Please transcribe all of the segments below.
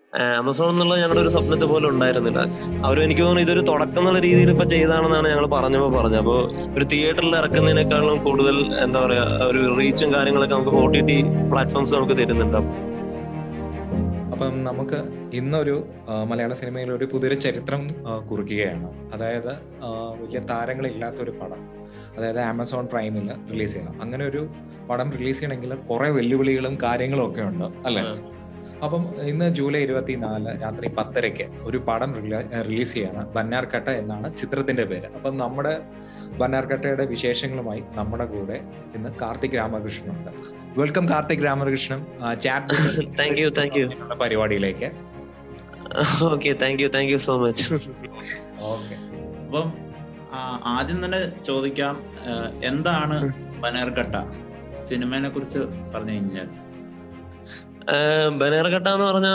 Amazon എന്നുള്ളത് ഞങ്ങളുടെ ഒരു സ്വപ്നത്തെ പോലെ ഉണ്ടായിരുന്നില്ല അവരും എനിക്ക് തോന്നുന്നു ഇതൊരു തുടക്കം എന്നുള്ള രീതിയിൽ ഇപ്പൊ ചെയ്താണെന്നാണ് ഞങ്ങൾ പറഞ്ഞപ്പോ പറഞ്ഞത് അപ്പോൾ ഒരു തിയേറ്ററിൽ ഇറക്കുന്നതിനേക്കാളും കൂടുതൽ എന്താ പറയാ ഒരു റീച്ചും കാര്യങ്ങളൊക്കെ നമുക്ക് ഒ ടി ടി പ്ലാറ്റ്ഫോംസ് നമുക്ക് തരുന്നുണ്ട് അപ്പം നമുക്ക് ഇന്നൊരു ആ, മലയാള സിനിമയിൽ ഒരു പുതിയൊരു ചരിത്രം ആ, കുറിക്കുകയാണ് അതായത് ആ, വലിയ താരങ്ങളില്ലാത്ത ഒരു പടം അതായത് ആമസോൺ പ്രൈമിൽ റിലീസ് ചെയ്യണം അങ്ങനെ ഒരു പടം റിലീസ് ചെയ്യണമെങ്കിൽ കുറെ വെല്ലുവിളികളും കാര്യങ്ങളും ഒക്കെ ഉണ്ട് അല്ലെ അപ്പം ഇന്ന് ജൂലൈ ഇരുപത്തിനാല് രാത്രി പത്തരയ്ക്ക് ഒരു പടം റിലീസ് ചെയ്യാണ് ബന്നാർക്കട്ട എന്നാണ് ചിത്രത്തിന്റെ പേര് അപ്പം നമ്മുടെ ബന്നാർക്കട്ടയുടെ വിശേഷങ്ങളുമായി നമ്മുടെ കൂടെ ഇന്ന് കാർത്തിക് രാമകൃഷ്ണൻ ഉണ്ട് welcome Karthik Ramakrishnan chat thank you thank you പരിപാടിയിലേക്ക് okay thank you thank you so much okay അപ്പം ആ, ആദ്യം തന്നെ ചോദിക്കാം ആ, എന്താണ് ബനേർഘട്ട സിനിമയെ കുറിച്ച് പറഞ്ഞു കഴിഞ്ഞാൽ ബനേർഘട്ട എന്ന് പറഞ്ഞ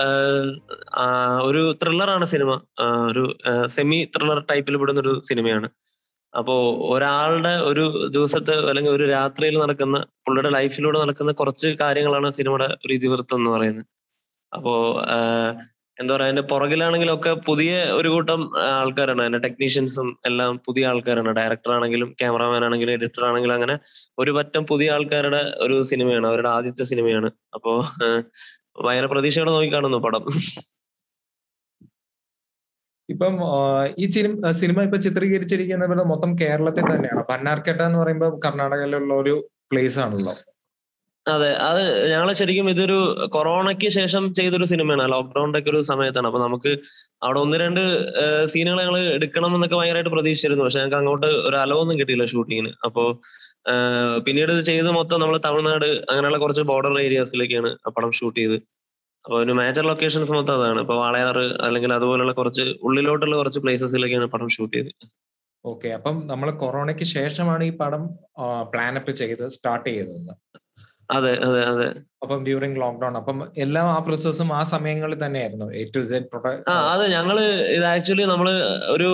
ഒരു ത്രില്ലറാണ് സിനിമ ആ, ഒരു സെമി ത്രില്ലർ ടൈപ്പിൽ പെടുന്ന ഒരു സിനിമയാണ് അപ്പോ ഒരാളുടെ ഒരു ദിവസത്തെ അല്ലെങ്കിൽ ഒരു രാത്രിയിൽ നടക്കുന്ന പുള്ളിയുടെ ലൈഫിലൂടെ നടക്കുന്ന കുറച്ച് കാര്യങ്ങളാണ് സിനിമയുടെ ഒരു ഇതിവൃത്തം എന്ന് പറയുന്നത് അപ്പോ ആഹ് എന്താ പറയാ അതിന്റെ പുറകിലാണെങ്കിലൊക്കെ പുതിയ ഒരു കൂട്ടം ആൾക്കാരാണ് അതിന്റെ ടെക്നീഷ്യൻസും എല്ലാം പുതിയ ആൾക്കാരാണ് ഡയറക്ടർ ആണെങ്കിലും ക്യാമറാമാൻ ആണെങ്കിലും എഡിറ്റർ ആണെങ്കിലും അങ്ങനെ ഒരു പറ്റം പുതിയ ആൾക്കാരുടെ ഒരു സിനിമയാണ് അവരുടെ ആദ്യത്തെ സിനിമയാണ് അപ്പോ ആഹ് ഭയങ്കര പ്രതീക്ഷയോടെ നോക്കി കാണുന്നു പടം ഇപ്പം ആ, ഈ സിനിമ സിനിമ ഇപ്പൊ ചിത്രീകരിച്ചിരിക്കുന്നത് മൊത്തം കേരളത്തിൽ തന്നെയാണ് പന്നാർക്കട്ട എന്ന് പറയുമ്പോൾ കർണാടകയിലുള്ള ഒരു പ്ലേസ് ആണല്ലോ അതെ അത് ഞങ്ങള് ശരിക്കും ഇതൊരു കൊറോണയ്ക്ക് ശേഷം ചെയ്തൊരു സിനിമയാണ് ലോക്ക്ഡൌണിന്റെ ഒക്കെ ഒരു സമയത്താണ് അപ്പൊ നമുക്ക് അവിടെ ഒന്ന് രണ്ട് സീനുകൾ ഞങ്ങൾ എടുക്കണം എന്നൊക്കെ ഭയങ്കരമായിട്ട് പ്രതീക്ഷിച്ചിരുന്നു പക്ഷെ ഞങ്ങൾക്ക് അങ്ങോട്ട് ഒരു അലവൊന്നും കിട്ടിയില്ല ഷൂട്ടിങ്ങിന് അപ്പോ ആഹ് പിന്നീട് ഇത് ചെയ്ത് മൊത്തം നമ്മൾ തമിഴ്നാട് അങ്ങനെയുള്ള കുറച്ച് ബോർഡർ ഏരിയാസിലേക്കാണ് ആ പടം ഷൂട്ട് ചെയ്ത് അപ്പൊ ഒരു മേജർ ലൊക്കേഷൻസ് മൊത്തം അതാണ് ഇപ്പൊ വാളയാറ് അല്ലെങ്കിൽ അതുപോലുള്ള കുറച്ച് ഉള്ളിലോട്ടുള്ള കുറച്ച് പ്ലേസസിലേക്കാണ് പടം ഷൂട്ട് ചെയ്ത് ഓക്കെ അപ്പം നമ്മൾ കൊറോണയ്ക്ക് ശേഷമാണ് ഈ പടം പ്ലാനപ്പ് ചെയ്ത് സ്റ്റാർട്ട് ചെയ്തത് അതെ അതെ അതെ അപ്പം ഡ്യൂറിങ് ലോക്ക്ഡൌൺ അപ്പം എല്ലാം ആ പ്രോസസ്സും ആ സമയങ്ങളിൽ തന്നെയായിരുന്നു എ ടു സെഡ് ആ അത് ഞങ്ങള് ഇത് ആക്ച്വലി നമ്മള് ഒരു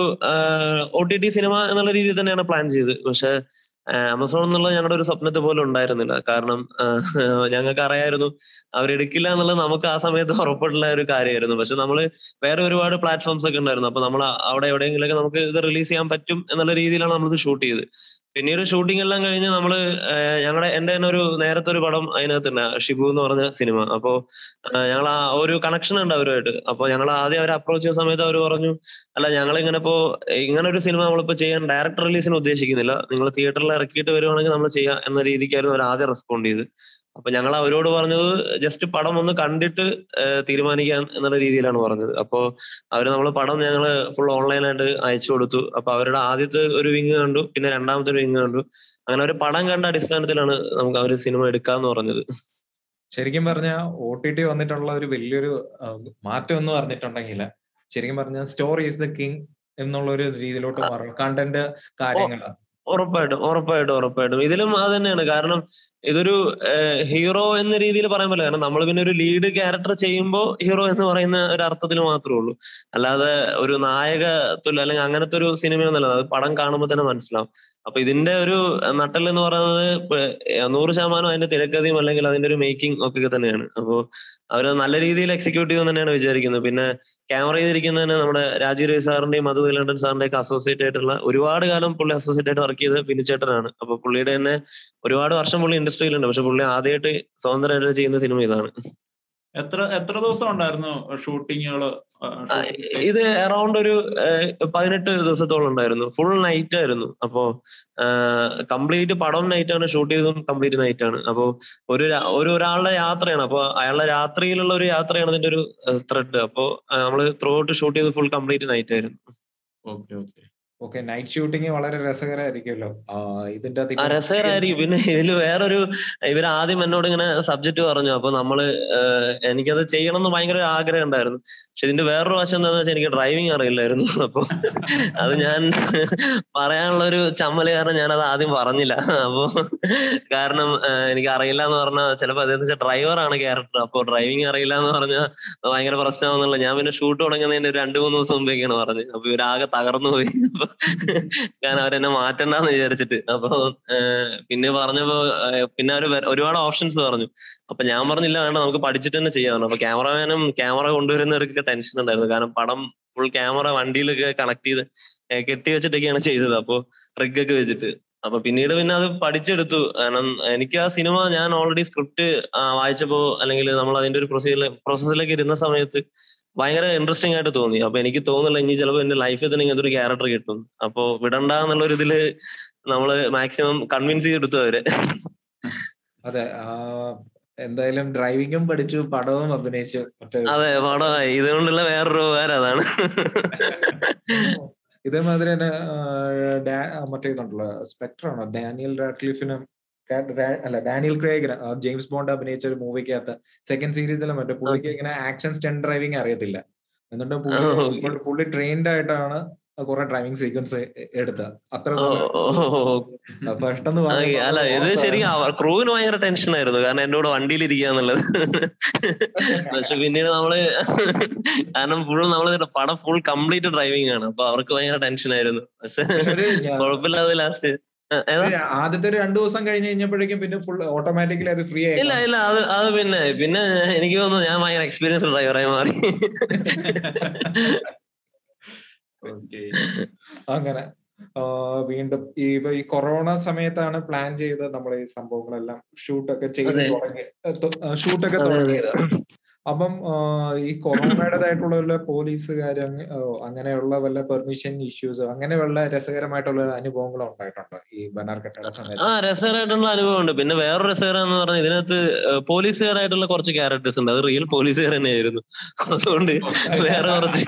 ഒ ടി ടി സിനിമ എന്നുള്ള രീതിയിൽ തന്നെയാണ് പ്ലാൻ ചെയ്തത് പക്ഷെ ആമസോൺ എന്നുള്ളത് ഞങ്ങളുടെ ഒരു സ്വപ്നത്തെ പോലും ഉണ്ടായിരുന്നില്ല കാരണം ഞങ്ങൾക്ക് അറിയായിരുന്നു അവരെടുക്കില്ല എന്നുള്ളത് നമുക്ക് ആ സമയത്ത് ഉറപ്പിട്ടുള്ള ഒരു കാര്യമായിരുന്നു പക്ഷെ നമ്മള് വേറെ ഒരുപാട് പ്ലാറ്റ്ഫോംസ് ഒക്കെ ഉണ്ടായിരുന്നു അപ്പൊ നമ്മൾ അവിടെ എവിടെയെങ്കിലൊക്കെ നമുക്ക് ഇത് റിലീസ് ചെയ്യാൻ പറ്റും എന്നുള്ള രീതിയിലാണ് നമ്മളിത് ഷൂട്ട് ചെയ്ത് പിന്നീട് ഷൂട്ടിംഗ് എല്ലാം കഴിഞ്ഞ് നമ്മള് ഞങ്ങളുടെ എന്റെ തന്നെ ഒരു നേരത്തെ ഒരു പടം അതിനകത്തുണ്ട് ഷിബു എന്ന് പറഞ്ഞ സിനിമ അപ്പോ ഞങ്ങൾ ആ ഒരു കണക്ഷൻ ഉണ്ട് അവരുമായിട്ട് അപ്പൊ ഞങ്ങൾ ആദ്യം അവരെ അപ്രോച്ച് ചെയ്ത സമയത്ത് അവർ പറഞ്ഞു അല്ല ഞങ്ങൾ ഇങ്ങനെ ഇപ്പോ ഇങ്ങനെ ഒരു സിനിമ നമ്മളിപ്പോ ചെയ്യാൻ ഡയറക്ടർ റിലീസിന് ഉദ്ദേശിക്കുന്നില്ല നിങ്ങൾ തിയേറ്ററിൽ ഇറക്കിയിട്ട് വരുവാണെങ്കിൽ നമ്മൾ ചെയ്യാം എന്ന രീതിക്കായിരുന്നു അവർ ആദ്യം റെസ്പോണ്ട് ചെയ്ത് അപ്പൊ ഞങ്ങൾ അവരോട് പറഞ്ഞത് ജസ്റ്റ് പടം ഒന്ന് കണ്ടിട്ട് തീരുമാനിക്കാൻ എന്നുള്ള രീതിയിലാണ് പറഞ്ഞത് അപ്പോ അവര് നമ്മൾ പടം ഞങ്ങൾ ഫുൾ ഓൺലൈനായിട്ട് അയച്ചു കൊടുത്തു അപ്പൊ അവരുടെ ആദ്യത്തെ ഒരു വിങ് കണ്ടു പിന്നെ രണ്ടാമത്തെ ഒരു വിങ് കണ്ടു അങ്ങനെ ഒരു പടം കണ്ട അടിസ്ഥാനത്തിലാണ് നമുക്ക് അവർ സിനിമ എടുക്കാന്ന് പറഞ്ഞത് ശരിക്കും പറഞ്ഞ ഒ ടി ടി വന്നിട്ടുള്ള ഒരു വലിയൊരു മാറ്റം എന്ന് പറഞ്ഞിട്ടുണ്ടെങ്കിൽ ശരിക്കും പറഞ്ഞ സ്റ്റോറി ഈസ് ദ കിങ് എന്നുള്ള ഒരു രീതിയിലോട്ട് മാറും കണ്ടന്റ് കാര്യങ്ങളാണ് ഉറപ്പായിട്ടും ഉറപ്പായിട്ടും ഉറപ്പായിട്ടും ഇതിലും അത് തന്നെയാണ് കാരണം ഇതൊരു ഹീറോ എന്ന രീതിയിൽ പറയാൻ പറ്റില്ല കാരണം നമ്മൾ പിന്നെ ഒരു ലീഡ് ക്യാരക്ടർ ചെയ്യുമ്പോൾ ഹീറോ എന്ന് പറയുന്ന ഒരു അർത്ഥത്തിൽ മാത്രമേ ഉള്ളൂ അല്ലാതെ ഒരു നായക തുല്യ അല്ലെങ്കിൽ അങ്ങനത്തെ ഒരു സിനിമയൊന്നുമല്ല അത് പടം കാണുമ്പോൾ തന്നെ മനസ്സിലാവും അപ്പൊ ഇതിന്റെ ഒരു നട്ടൽ എന്ന് പറയുന്നത് നൂറ് ശതമാനം അതിന്റെ തിരക്കഥയും അല്ലെങ്കിൽ അതിന്റെ ഒരു മേക്കിംഗ് ഒക്കെ തന്നെയാണ് അപ്പോൾ അവര് നല്ല രീതിയിൽ എക്സിക്യൂട്ട് ചെയ്യുമെന്ന് തന്നെയാണ് വിചാരിക്കുന്നത് പിന്നെ ക്യാമറ ചെയ്തിരിക്കുന്നതിന് നമ്മുടെ രാജീവ് രവി സാറിന്റെയും മധു ലണ്ടൻ സാറിന്റെ ഒക്കെ അസോസിയേറ്റ് ആയിട്ടുള്ള ഒരുപാട് കാലം പുള്ളി അസോസിയേറ്റ് ആയിട്ട് വർക്ക് ചെയ്ത് ബിനിച്ചേട്ടനാണ് അപ്പൊ പുള്ളിയുടെ തന്നെ ഒരുപാട് വർഷം പുള്ളി ഇൻഡസ്ട്രിയിലുണ്ട് പക്ഷെ പുള്ളി ആദ്യമായിട്ട് സ്വതന്ത്രമായിട്ട് ചെയ്യുന്ന സിനിമ ഇതാണ് എത്ര എത്ര ദിവസം ഉണ്ടായിരുന്നു ഷൂട്ടിങ്ങുകള് ഇത് അറൌണ്ട് ഒരു പതിനെട്ട് ദിവസത്തോളം ഉണ്ടായിരുന്നു ഫുൾ നൈറ്റ് ആയിരുന്നു അപ്പോ കംപ്ലീറ്റ് പടം നൈറ്റ് ആണ് ഷൂട്ട് ചെയ്തതും കംപ്ലീറ്റ് നൈറ്റ് ആണ് അപ്പോ ഒരു ഒരു ഒരാളുടെ യാത്രയാണ് അപ്പൊ അയാളുടെ രാത്രിയിലുള്ള ഒരു യാത്രയാണ് ഇതിന്റെ ഒരു ത്രെഡ് അപ്പോ നമ്മൾ ത്രൂ ഔട്ട് ഷൂട്ട് ചെയ്ത് ഫുൾ കംപ്ലീറ്റ് നൈറ്റ് ആയിരുന്നു okay okay okay night shooting വളരെ രസകരമായിരിക്കുമല്ലോ ഇതിന്റെ രസകരമായിരിക്കും പിന്നെ ഇതിൽ വേറൊരു ഇവർ ആദ്യം എന്നോട് ഇങ്ങനെ സബ്ജക്ട് പറഞ്ഞു അപ്പൊ നമ്മള് എനിക്കത് ചെയ്യണം എന്ന് ഭയങ്കര ആഗ്രഹം ഉണ്ടായിരുന്നു പക്ഷെ ഇതിന്റെ വേറൊരു വശം എന്താണെന്ന് വെച്ചാൽ എനിക്ക് ഡ്രൈവിംഗ് അറിയില്ലായിരുന്നു അപ്പൊ അത് ഞാൻ പറയാനുള്ള ഒരു ചമ്മല് കാരണം ഞാൻ അത് ആദ്യം പറഞ്ഞില്ല അപ്പൊ കാരണം എനിക്ക് അറിയില്ല എന്ന് പറഞ്ഞാൽ ചിലപ്പോ അതെന്ന് വെച്ചാൽ ഡ്രൈവറാണ് ക്യാരക്ടർ അപ്പൊ ഡ്രൈവിംഗ് അറിയില്ല എന്ന് പറഞ്ഞാൽ ഭയങ്കര പ്രശ്നമാണെന്നുള്ള ഞാൻ പിന്നെ ഷൂട്ട് തുടങ്ങുന്നതിന്റെ രണ്ടു മൂന്ന് ദിവസം മുമ്പേക്കാണ് പറഞ്ഞത് അപ്പൊ ഇവരാകെ തകർന്നു പോയി അപ്പൊ കാരണം അവരെന്നെ മാറ്റണ്ടെന്ന് വിചാരിച്ചിട്ട് അപ്പൊ ഏഹ് പിന്നെ പറഞ്ഞപ്പോ ഏഹ് പിന്നെ അവര് വേ- ഒരുപാട് ഓപ്ഷൻസ് പറഞ്ഞു അപ്പൊ ഞാൻ പറഞ്ഞില്ല വേണ്ട നമുക്ക് പഠിച്ചിട്ട് തന്നെ ചെയ്യാമെന്ന് അപ്പൊ ക്യാമറമാനും ക്യാമറ കൊണ്ടുവരുന്നവർക്കൊക്കെ ടെൻഷൻ ഉണ്ടായിരുന്നു കാരണം പടം ഫുൾ ക്യാമറ വണ്ടിയിലൊക്കെ കണക്ട് ചെയ്ത് ഏഹ് കെട്ടി വെച്ചിട്ടൊക്കെയാണ് ചെയ്തത് അപ്പൊ റിഗ് ഒക്കെ വെച്ചിട്ട് അപ്പൊ പിന്നീട് പിന്നെ അത് പഠിച്ചെടുത്തു കാരണം എനിക്ക് ആ സിനിമ ഞാൻ ഓൾറെഡി സ്ക്രിപ്റ്റ് വായിച്ചപ്പോ അല്ലെങ്കിൽ നമ്മൾ അതിന്റെ ഒരു പ്രൊസീജിയർ പ്രോസസ്സിലേക്ക് ഇരുന്ന സമയത്ത് ഭയങ്കര ഇൻട്രസ്റ്റിംഗ് ആയിട്ട് തോന്നി അപ്പൊ എനിക്ക് തോന്നുന്നില്ല ഇനി ചിലപ്പോൾ എന്റെ ലൈഫിൽ തന്നെ ഇങ്ങനത്തെ ഒരു ക്യാരക്ടർ കിട്ടും അപ്പൊ വിടണ്ട എന്നുള്ള ഒരു ഇതില് നമ്മള് മാക്സിമം കൺവിൻസ് ചെയ്തെടുത്തു അവരെ അതെ ആ, എന്തായാലും ഡ്രൈവിംഗും പഠിച്ചു പടവും അഭിനയിച്ചു മറ്റേ അതെ പടമായി ഇതുകൊണ്ടുള്ള വേറൊരു ഉപകാരം അതാണ് ഇതേമാതിരി തന്നെ ആ, ഡാ- ആ, മറ്റേ ഇതുണ്ടല്ലോ സ്പെക്ടർ ആണോ ഡാനിയൽ റാഡ്ക്ലിഫിനും കാ- ഡാ- അല്ല ഡാനിയൽ ക്രേഗിന് ആ, ജെയിംസ് ബോണ്ട് അഭിനയിച്ച ഒരു മൂവിക്കകത്ത് സെക്കൻഡ് സീരീസിലെ മറ്റേ പുള്ളിക്ക് ഇങ്ങനെ ആക്ഷൻ സ്റ്റണ്ട് ഡ്രൈവിംഗ് അറിയത്തില്ല എന്നിട്ട് പുള്ളി ആ, okay. പുള്ളി- പുള്ളി ട്രെയിൻഡ് ആയിട്ടാണ് കുറെ ഡ്രൈവിംഗ് സീക്വൻസ് എടുത്തത് അത്ര ഓ, നല്ല ഓ, ഓ, ഓ. പെട്ടെന്ന് ആ, പറഞ്ഞപ്പോ അല്ല ഇത് ഓർത്തതാണ്. ശരിക്കും ക്രൂവിന് ഭയങ്കര ടെൻഷൻ ആയിരുന്നു കാരണം എന്റെ കൂടെ വണ്ടിയിൽ ഇരിക്കാന്നുള്ളത് പക്ഷെ പിന്നീട് നമ്മള് കാരണം ഫുൾ നമ്മള് പടം ഫുൾ കംപ്ലീറ്റ് ഡ്രൈവിംഗ് ആണ് അപ്പൊ അവർക്ക് ഭയങ്കര ടെൻഷൻ ആയിരുന്നു പക്ഷെ പക്ഷെ ഒരു ഞാൻ- കുഴപ്പമില്ലാതെ ലാസ്റ്റ് ഏതാ ഒരു ആദ്യത്തെ ഒരു രണ്ടു ദിവസം കഴിഞ്ഞ് കഴിഞ്ഞപ്പോഴേക്കും പിന്നെ ഫുൾ ഓട്ടോമാറ്റിക്കലി അത് ഫ്രീ ആയി ഇല്ല ഇല്ല അത് അത് പിന്നെ പിന്നെ എനിക്ക് തോന്നുന്നു ഞാൻ ഭയങ്കര എക്സ്പീരിയൻസ് ഡ്രൈവറായി മാറി ഓക്കെ അങ്ങനെ ആ, വീണ്ടും ഈ ഇപ്പൊ ഈ കൊറോണ സമയത്താണ് പ്ലാൻ ചെയ്ത് നമ്മൾ ഈ സംഭവങ്ങളെല്ലാം ഷൂട്ടൊക്കെ ചെയ്ത് അതെ. തുടങ്ങി ഷൂട്ടൊക്കെ അതെ, അതെ. തുടങ്ങിയത് അപ്പം ആ, ഈ കൊറോണയുടേതായിട്ടുള്ള വല്ല പോലീസുകാർ അങ്ങനെയുള്ള വല്ല പെർമിഷൻ ഇഷ്യൂസ് അങ്ങനെ വല്ല രസകരമായിട്ടുള്ള അനുഭവങ്ങളും ഉണ്ടായിട്ടുണ്ടോ ഈ ബനാർക്കട്ടയുടെ ആ സമയത്ത് രസകരമായിട്ടുള്ള അനുഭവമുണ്ട് പിന്നെ വേറൊരു രസകരം എന്ന് പറഞ്ഞാൽ ഇതിനകത്ത് ഏഹ്, പോലീസുകാരായിട്ടുള്ള കുറച്ച് ക്യാരക്ടേഴ്സ് ഉണ്ട് അത് റിയൽ പോലീസുകാർ തന്നെയായിരുന്നു അതുകൊണ്ട് വേറെ കുറച്ച്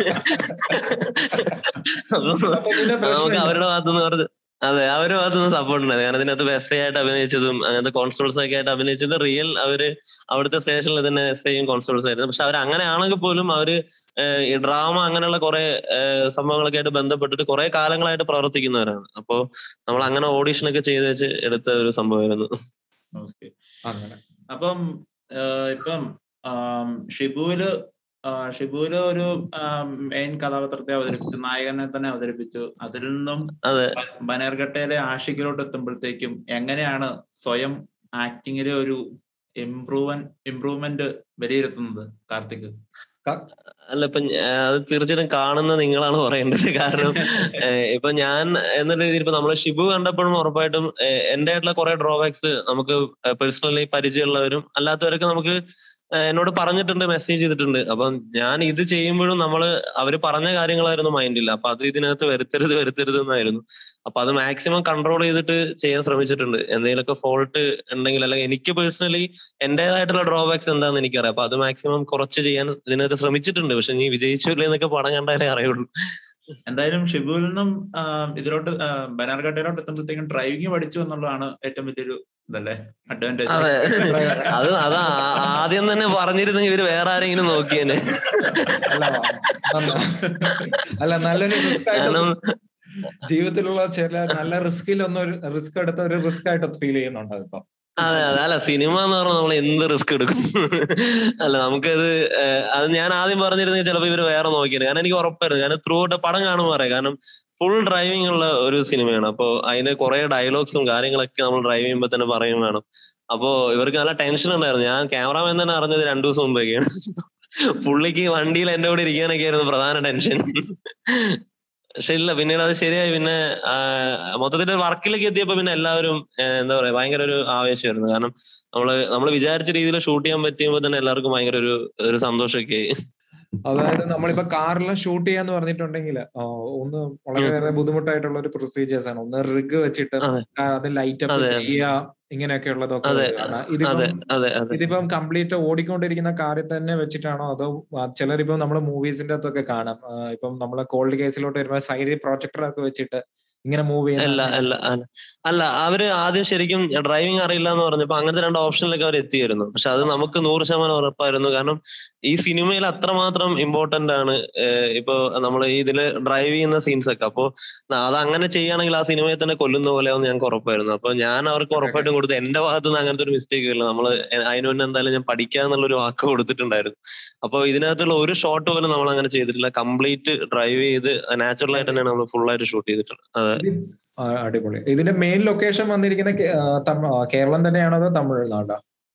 അപ്പൊ അപ്പൊ പിന്നെ നമുക്ക് പ്രശ്നമില്ല അവരുടെ ഭാഗത്തുനിന്ന് കുറച്ച് അതെ അവരുടെ ഭാഗത്തുനിന്ന് സപ്പോർട്ട് ഉണ്ടായിരുന്നു കാരണം ഇതിനകത്ത് എസ് ഐ ആയിട്ട് അഭിനയിച്ചതും അങ്ങനത്തെ കോൺസ്റ്റബിൾസ് ഒക്കെ ആയിട്ട് അഭിനയിച്ചത് റിയൽ അവര് അവിടുത്തെ സ്റ്റേഷനിൽ തന്നെ എസ് ഐയും കോൺസ്റ്റബിൾസ് ആയിരുന്നു പക്ഷെ അവർ അങ്ങനെ ആണെങ്കിൽ പോലും അവര് ഏഹ്, ഈ ഡ്രാമ അങ്ങനെയുള്ള കുറെ സംഭവങ്ങളൊക്കെ ആയിട്ട് ബന്ധപ്പെട്ടിട്ട് കുറെ കാലങ്ങളായിട്ട് പ്രവർത്തിക്കുന്നവരാണ് അപ്പോ നമ്മൾ അങ്ങനെ ഓഡീഷൻ ഒക്കെ ചെയ്ത് വെച്ച് എടുത്ത ഒരു സംഭവമായിരുന്നു ഓക്കെ അങ്ങനെ അപ്പം ആഹ് ഇപ്പം ആം, ഷിബുവില് ആഹ് ഷിബുവില് ഒരു മെയിൻ കഥാപാത്രത്തെ അവതരിപ്പിച്ചു നായകനെ തന്നെ അവതരിപ്പിച്ചു അതിൽ നിന്നും അതെ ബ- ബനേർഘട്ടയിലെ ആഷിക്കിലോട്ട് എത്തുമ്പോഴത്തേക്കും എങ്ങനെയാണ് സ്വയം ആക്ടിങ്ങിലെ ഒരു ഇംപ്രൂവൻ ഇംപ്രൂവ്മെന്റ് വിലയിരുത്തുന്നത് കാർത്തിക് അല്ല ഇപ്പൊ ഞ- അത് തീർച്ചയായിട്ടും കാണുന്ന നിങ്ങളാണ് പറയേണ്ടത് കാരണം ഏഹ്, ഇപ്പൊ ഞാൻ എന്ന രീതിയിൽ ഇപ്പൊ നമ്മള് ഷിബു കണ്ടപ്പോഴും ഉറപ്പായിട്ടും ഏഹ്, എന്റെ ആയിട്ടുള്ള കുറെ ഡ്രോബാക്സ് നമുക്ക് പേഴ്സണലി പരിചയമുള്ളവരും അല്ലാത്തവരൊക്കെ നമുക്ക് ഏഹ്, എന്നോട് പറഞ്ഞിട്ടുണ്ട് മെസ്സേജ് ചെയ്തിട്ടുണ്ട് അപ്പം ഞാൻ ഇത് ചെയ്യുമ്പോഴും നമ്മള് അവര് പറഞ്ഞ കാര്യങ്ങളായിരുന്നു മൈൻഡില്ല അപ്പൊ അത് ഇതിനകത്ത് വരുത്തരുത് വരുത്തരുത് എന്നായിരുന്നു അപ്പൊ അത് മാക്സിമം കൺട്രോൾ ചെയ്തിട്ട് ചെയ്യാൻ ശ്രമിച്ചിട്ടുണ്ട് എന്തെങ്കിലുമൊക്കെ ഫോൾട്ട് ഉണ്ടെങ്കിൽ അല്ലെങ്കിൽ എനിക്ക് പേഴ്സണലി എന്റേതായിട്ടുള്ള ഡ്രോബാക്സ് എന്താണെന്ന് എനിക്കറിയാം അപ്പൊ അത് മാക്സിമം കുറച്ച് ചെയ്യാൻ ഇതിനകത്ത് ശ്രമിച്ചിട്ടുണ്ട് പക്ഷെ നീ വിജയിച്ചില്ല എന്നൊക്കെ പടം കണ്ടാലേ അറിയുള്ളൂ എന്തായാലും ഷിബുവിൽ നിന്നും ആം, ഇതിലോട്ട് ആഹ് ബനാർഘട്ടയിലോട്ട് എത്തുമ്പോഴത്തേക്കും ഡ്രൈവിംഗ് പഠിച്ചു എന്നുള്ളതാണ് ഏറ്റവും വലിയൊരു ഇതല്ലേ അഡ്വാൻറ്റേജ് അതെ അത് അത് ആ- ആദ്യം തന്നെ പറഞ്ഞിരുന്നെങ്കിൽ ഇവര് വേറെ ആരെങ്കിലും നോക്കിയേനെ അല്ല നന്ന- അല്ല നല്ലൊരു റിസ്ക് ആയിട്ട് കാരണം ജീവിതത്തിലുള്ള ചില നല്ല റിസ്കിലൊന്നും ഒരു റിസ്ക് എടുത്ത ഒരു റിസ്ക് ആയിട്ട് ഫീൽ ചെയ്യുന്നുണ്ട് ഇപ്പൊ അതെ അതെ അല്ല സിനിമ എന്ന് പറഞ്ഞാൽ നമ്മൾ എന്ത് റിസ്ക് എടുക്കും അല്ല നമുക്കത് ഏഹ്, അത് ഞാൻ ആദ്യം പറഞ്ഞിരുന്നെങ്കിൽ ചിലപ്പോ ഇവര് വേറെ നോക്കിയത് കാരണം എനിക്ക് ഉറപ്പായിരുന്നു കാരണം ത്രൂ ഔട്ട് പടം കാണുമ്പോൾ അറിയാം കാരണം ഫുൾ ഡ്രൈവിംഗ് ഉള്ള ഒരു സിനിമയാണ് അപ്പൊ അതിന് കുറെ ഡയലോഗ്സും കാര്യങ്ങളൊക്കെ നമ്മൾ ഡ്രൈവ് ചെയ്യുമ്പോൾ തന്നെ പറയും വേണം അപ്പോ ഇവർക്ക് നല്ല ടെൻഷൻ ഉണ്ടായിരുന്നു ഞാൻ ക്യാമറാമാൻ തന്നെ അറിഞ്ഞത് രണ്ടു ദിവസം മുമ്പൊക്കെയാണ് പുള്ളിക്ക് വണ്ടിയിൽ എന്റെ കൂടെ ഇരിക്കാനൊക്കെ ആയിരുന്നു പ്രധാന ടെൻഷൻ പക്ഷെ ഇല്ല പിന്നീട് അത് ശരിയായി പിന്നെ മൊത്തത്തിൽ വർക്കിലേക്ക് എത്തിയപ്പോ പിന്നെ എല്ലാവരും ഏഹ്, എന്താ പറയാ ഭയങ്കര ഒരു ആവേശമായിരുന്നു കാരണം നമ്മള് നമ്മൾ വിചാരിച്ച രീതിയിൽ ഷൂട്ട് ചെയ്യാൻ പറ്റിയപ്പോ തന്നെ എല്ലാവർക്കും ഭയങ്കര ഒരു ഒരു സന്തോഷമൊക്കെ ആയി അതായത് നമ്മളിപ്പോ കാറെല്ലാം ഷൂട്ട് ചെയ്യാന്ന് പറഞ്ഞിട്ടുണ്ടെങ്കിൽ ഒന്ന് വളരെ ബുദ്ധിമുട്ടായിട്ടുള്ള ഒരു പ്രൊസീജിയേഴ്സ് ആണ് ഒന്ന് റിഗ് വെച്ചിട്ട് അതെ. ആ, അത് ലൈറ്റ് അപ്പ് അതെ. ചെയ്യുക ഇങ്ങനെയൊക്കെ ഉള്ളതൊക്കെ അതെ വരുവാണ്. അതെ ഇതിപ്പം അതെ അതെ ഇതിപ്പം കംപ്ലീറ്റ് ഓടിക്കൊണ്ടിരിക്കുന്ന കാറിൽ തന്നെ വെച്ചിട്ടാണോ അതോ ആ, ചിലരിപ്പം നമ്മുടെ മൂവീസിന്റെ അകത്തൊക്കെ കാണാം ആ, ഇപ്പം നമ്മളെ കോൾഡ് കേസിലോട്ട് വരുമ്പോൾ സൈഡിൽ പ്രൊജക്ടർ ഒക്കെ വെച്ചിട്ട് ഇങ്ങനെ മൂവ് അല്ല ചെയ്യുന്ന അല്ല അല്ല അല്ല അവര് ആദ്യം ശരിക്കും ഡ്രൈവിംഗ് അറിയില്ല എന്ന് പറഞ്ഞപ്പോ അങ്ങനത്തെ രണ്ട് ഓപ്ഷനിലൊക്കെ അവർ എത്തിയായിരുന്നു പക്ഷെ അത് നമുക്ക് നൂറ് ശതമാനം ഉറപ്പായിരുന്നു കാരണം ഈ സിനിമയിൽ അത്രമാത്രം ഇമ്പോർട്ടന്റ് ആണ് ഏഹ് ഇപ്പൊ നമ്മൾ ഇതില് ഡ്രൈവ് ചെയ്യുന്ന സീൻസ് ഒക്കെ അപ്പോ അത് അങ്ങനെ ചെയ്യുകയാണെങ്കിൽ ആ സിനിമയെ തന്നെ കൊല്ലുന്ന പോലെയാവും ഞങ്ങൾക്ക് ഉറപ്പായിരുന്നു അപ്പൊ ഞാൻ അവർക്ക് ഉറപ്പായിട്ടും കൊടുത്തു എന്റെ ഭാഗത്ത് നിന്ന് അങ്ങനത്തെ ഒരു മിസ്റ്റേക്ക് ഇല്ല നമ്മൾ അതിന് മുന്നേ എന്തായാലും ഞാൻ പഠിക്കാന്നുള്ള ഒരു വാക്ക് കൊടുത്തിട്ടുണ്ടായിരുന്നു അപ്പൊ ഇതിനകത്തുള്ള ഒരു ഷോട്ട് പോലും നമ്മൾ അങ്ങനെ ചെയ്തിട്ടില്ല കംപ്ലീറ്റ് ഡ്രൈവ് ചെയ്ത് നാച്ചുറൽ ആയിട്ട് തന്നെയാണ് നമ്മൾ ഫുൾ ആയിട്ട് ഷൂട്ട് ചെയ്തിട്ടുള്ളത് അതെ ആ, അടിപൊളി ഇതിന്റെ മെയിൻ ലൊക്കേഷൻ വന്നിരിക്കുന്ന കേ- ആ, തമ- ആ, കേരളം തന്നെയാണോ അതോ തമിഴ്നാടോ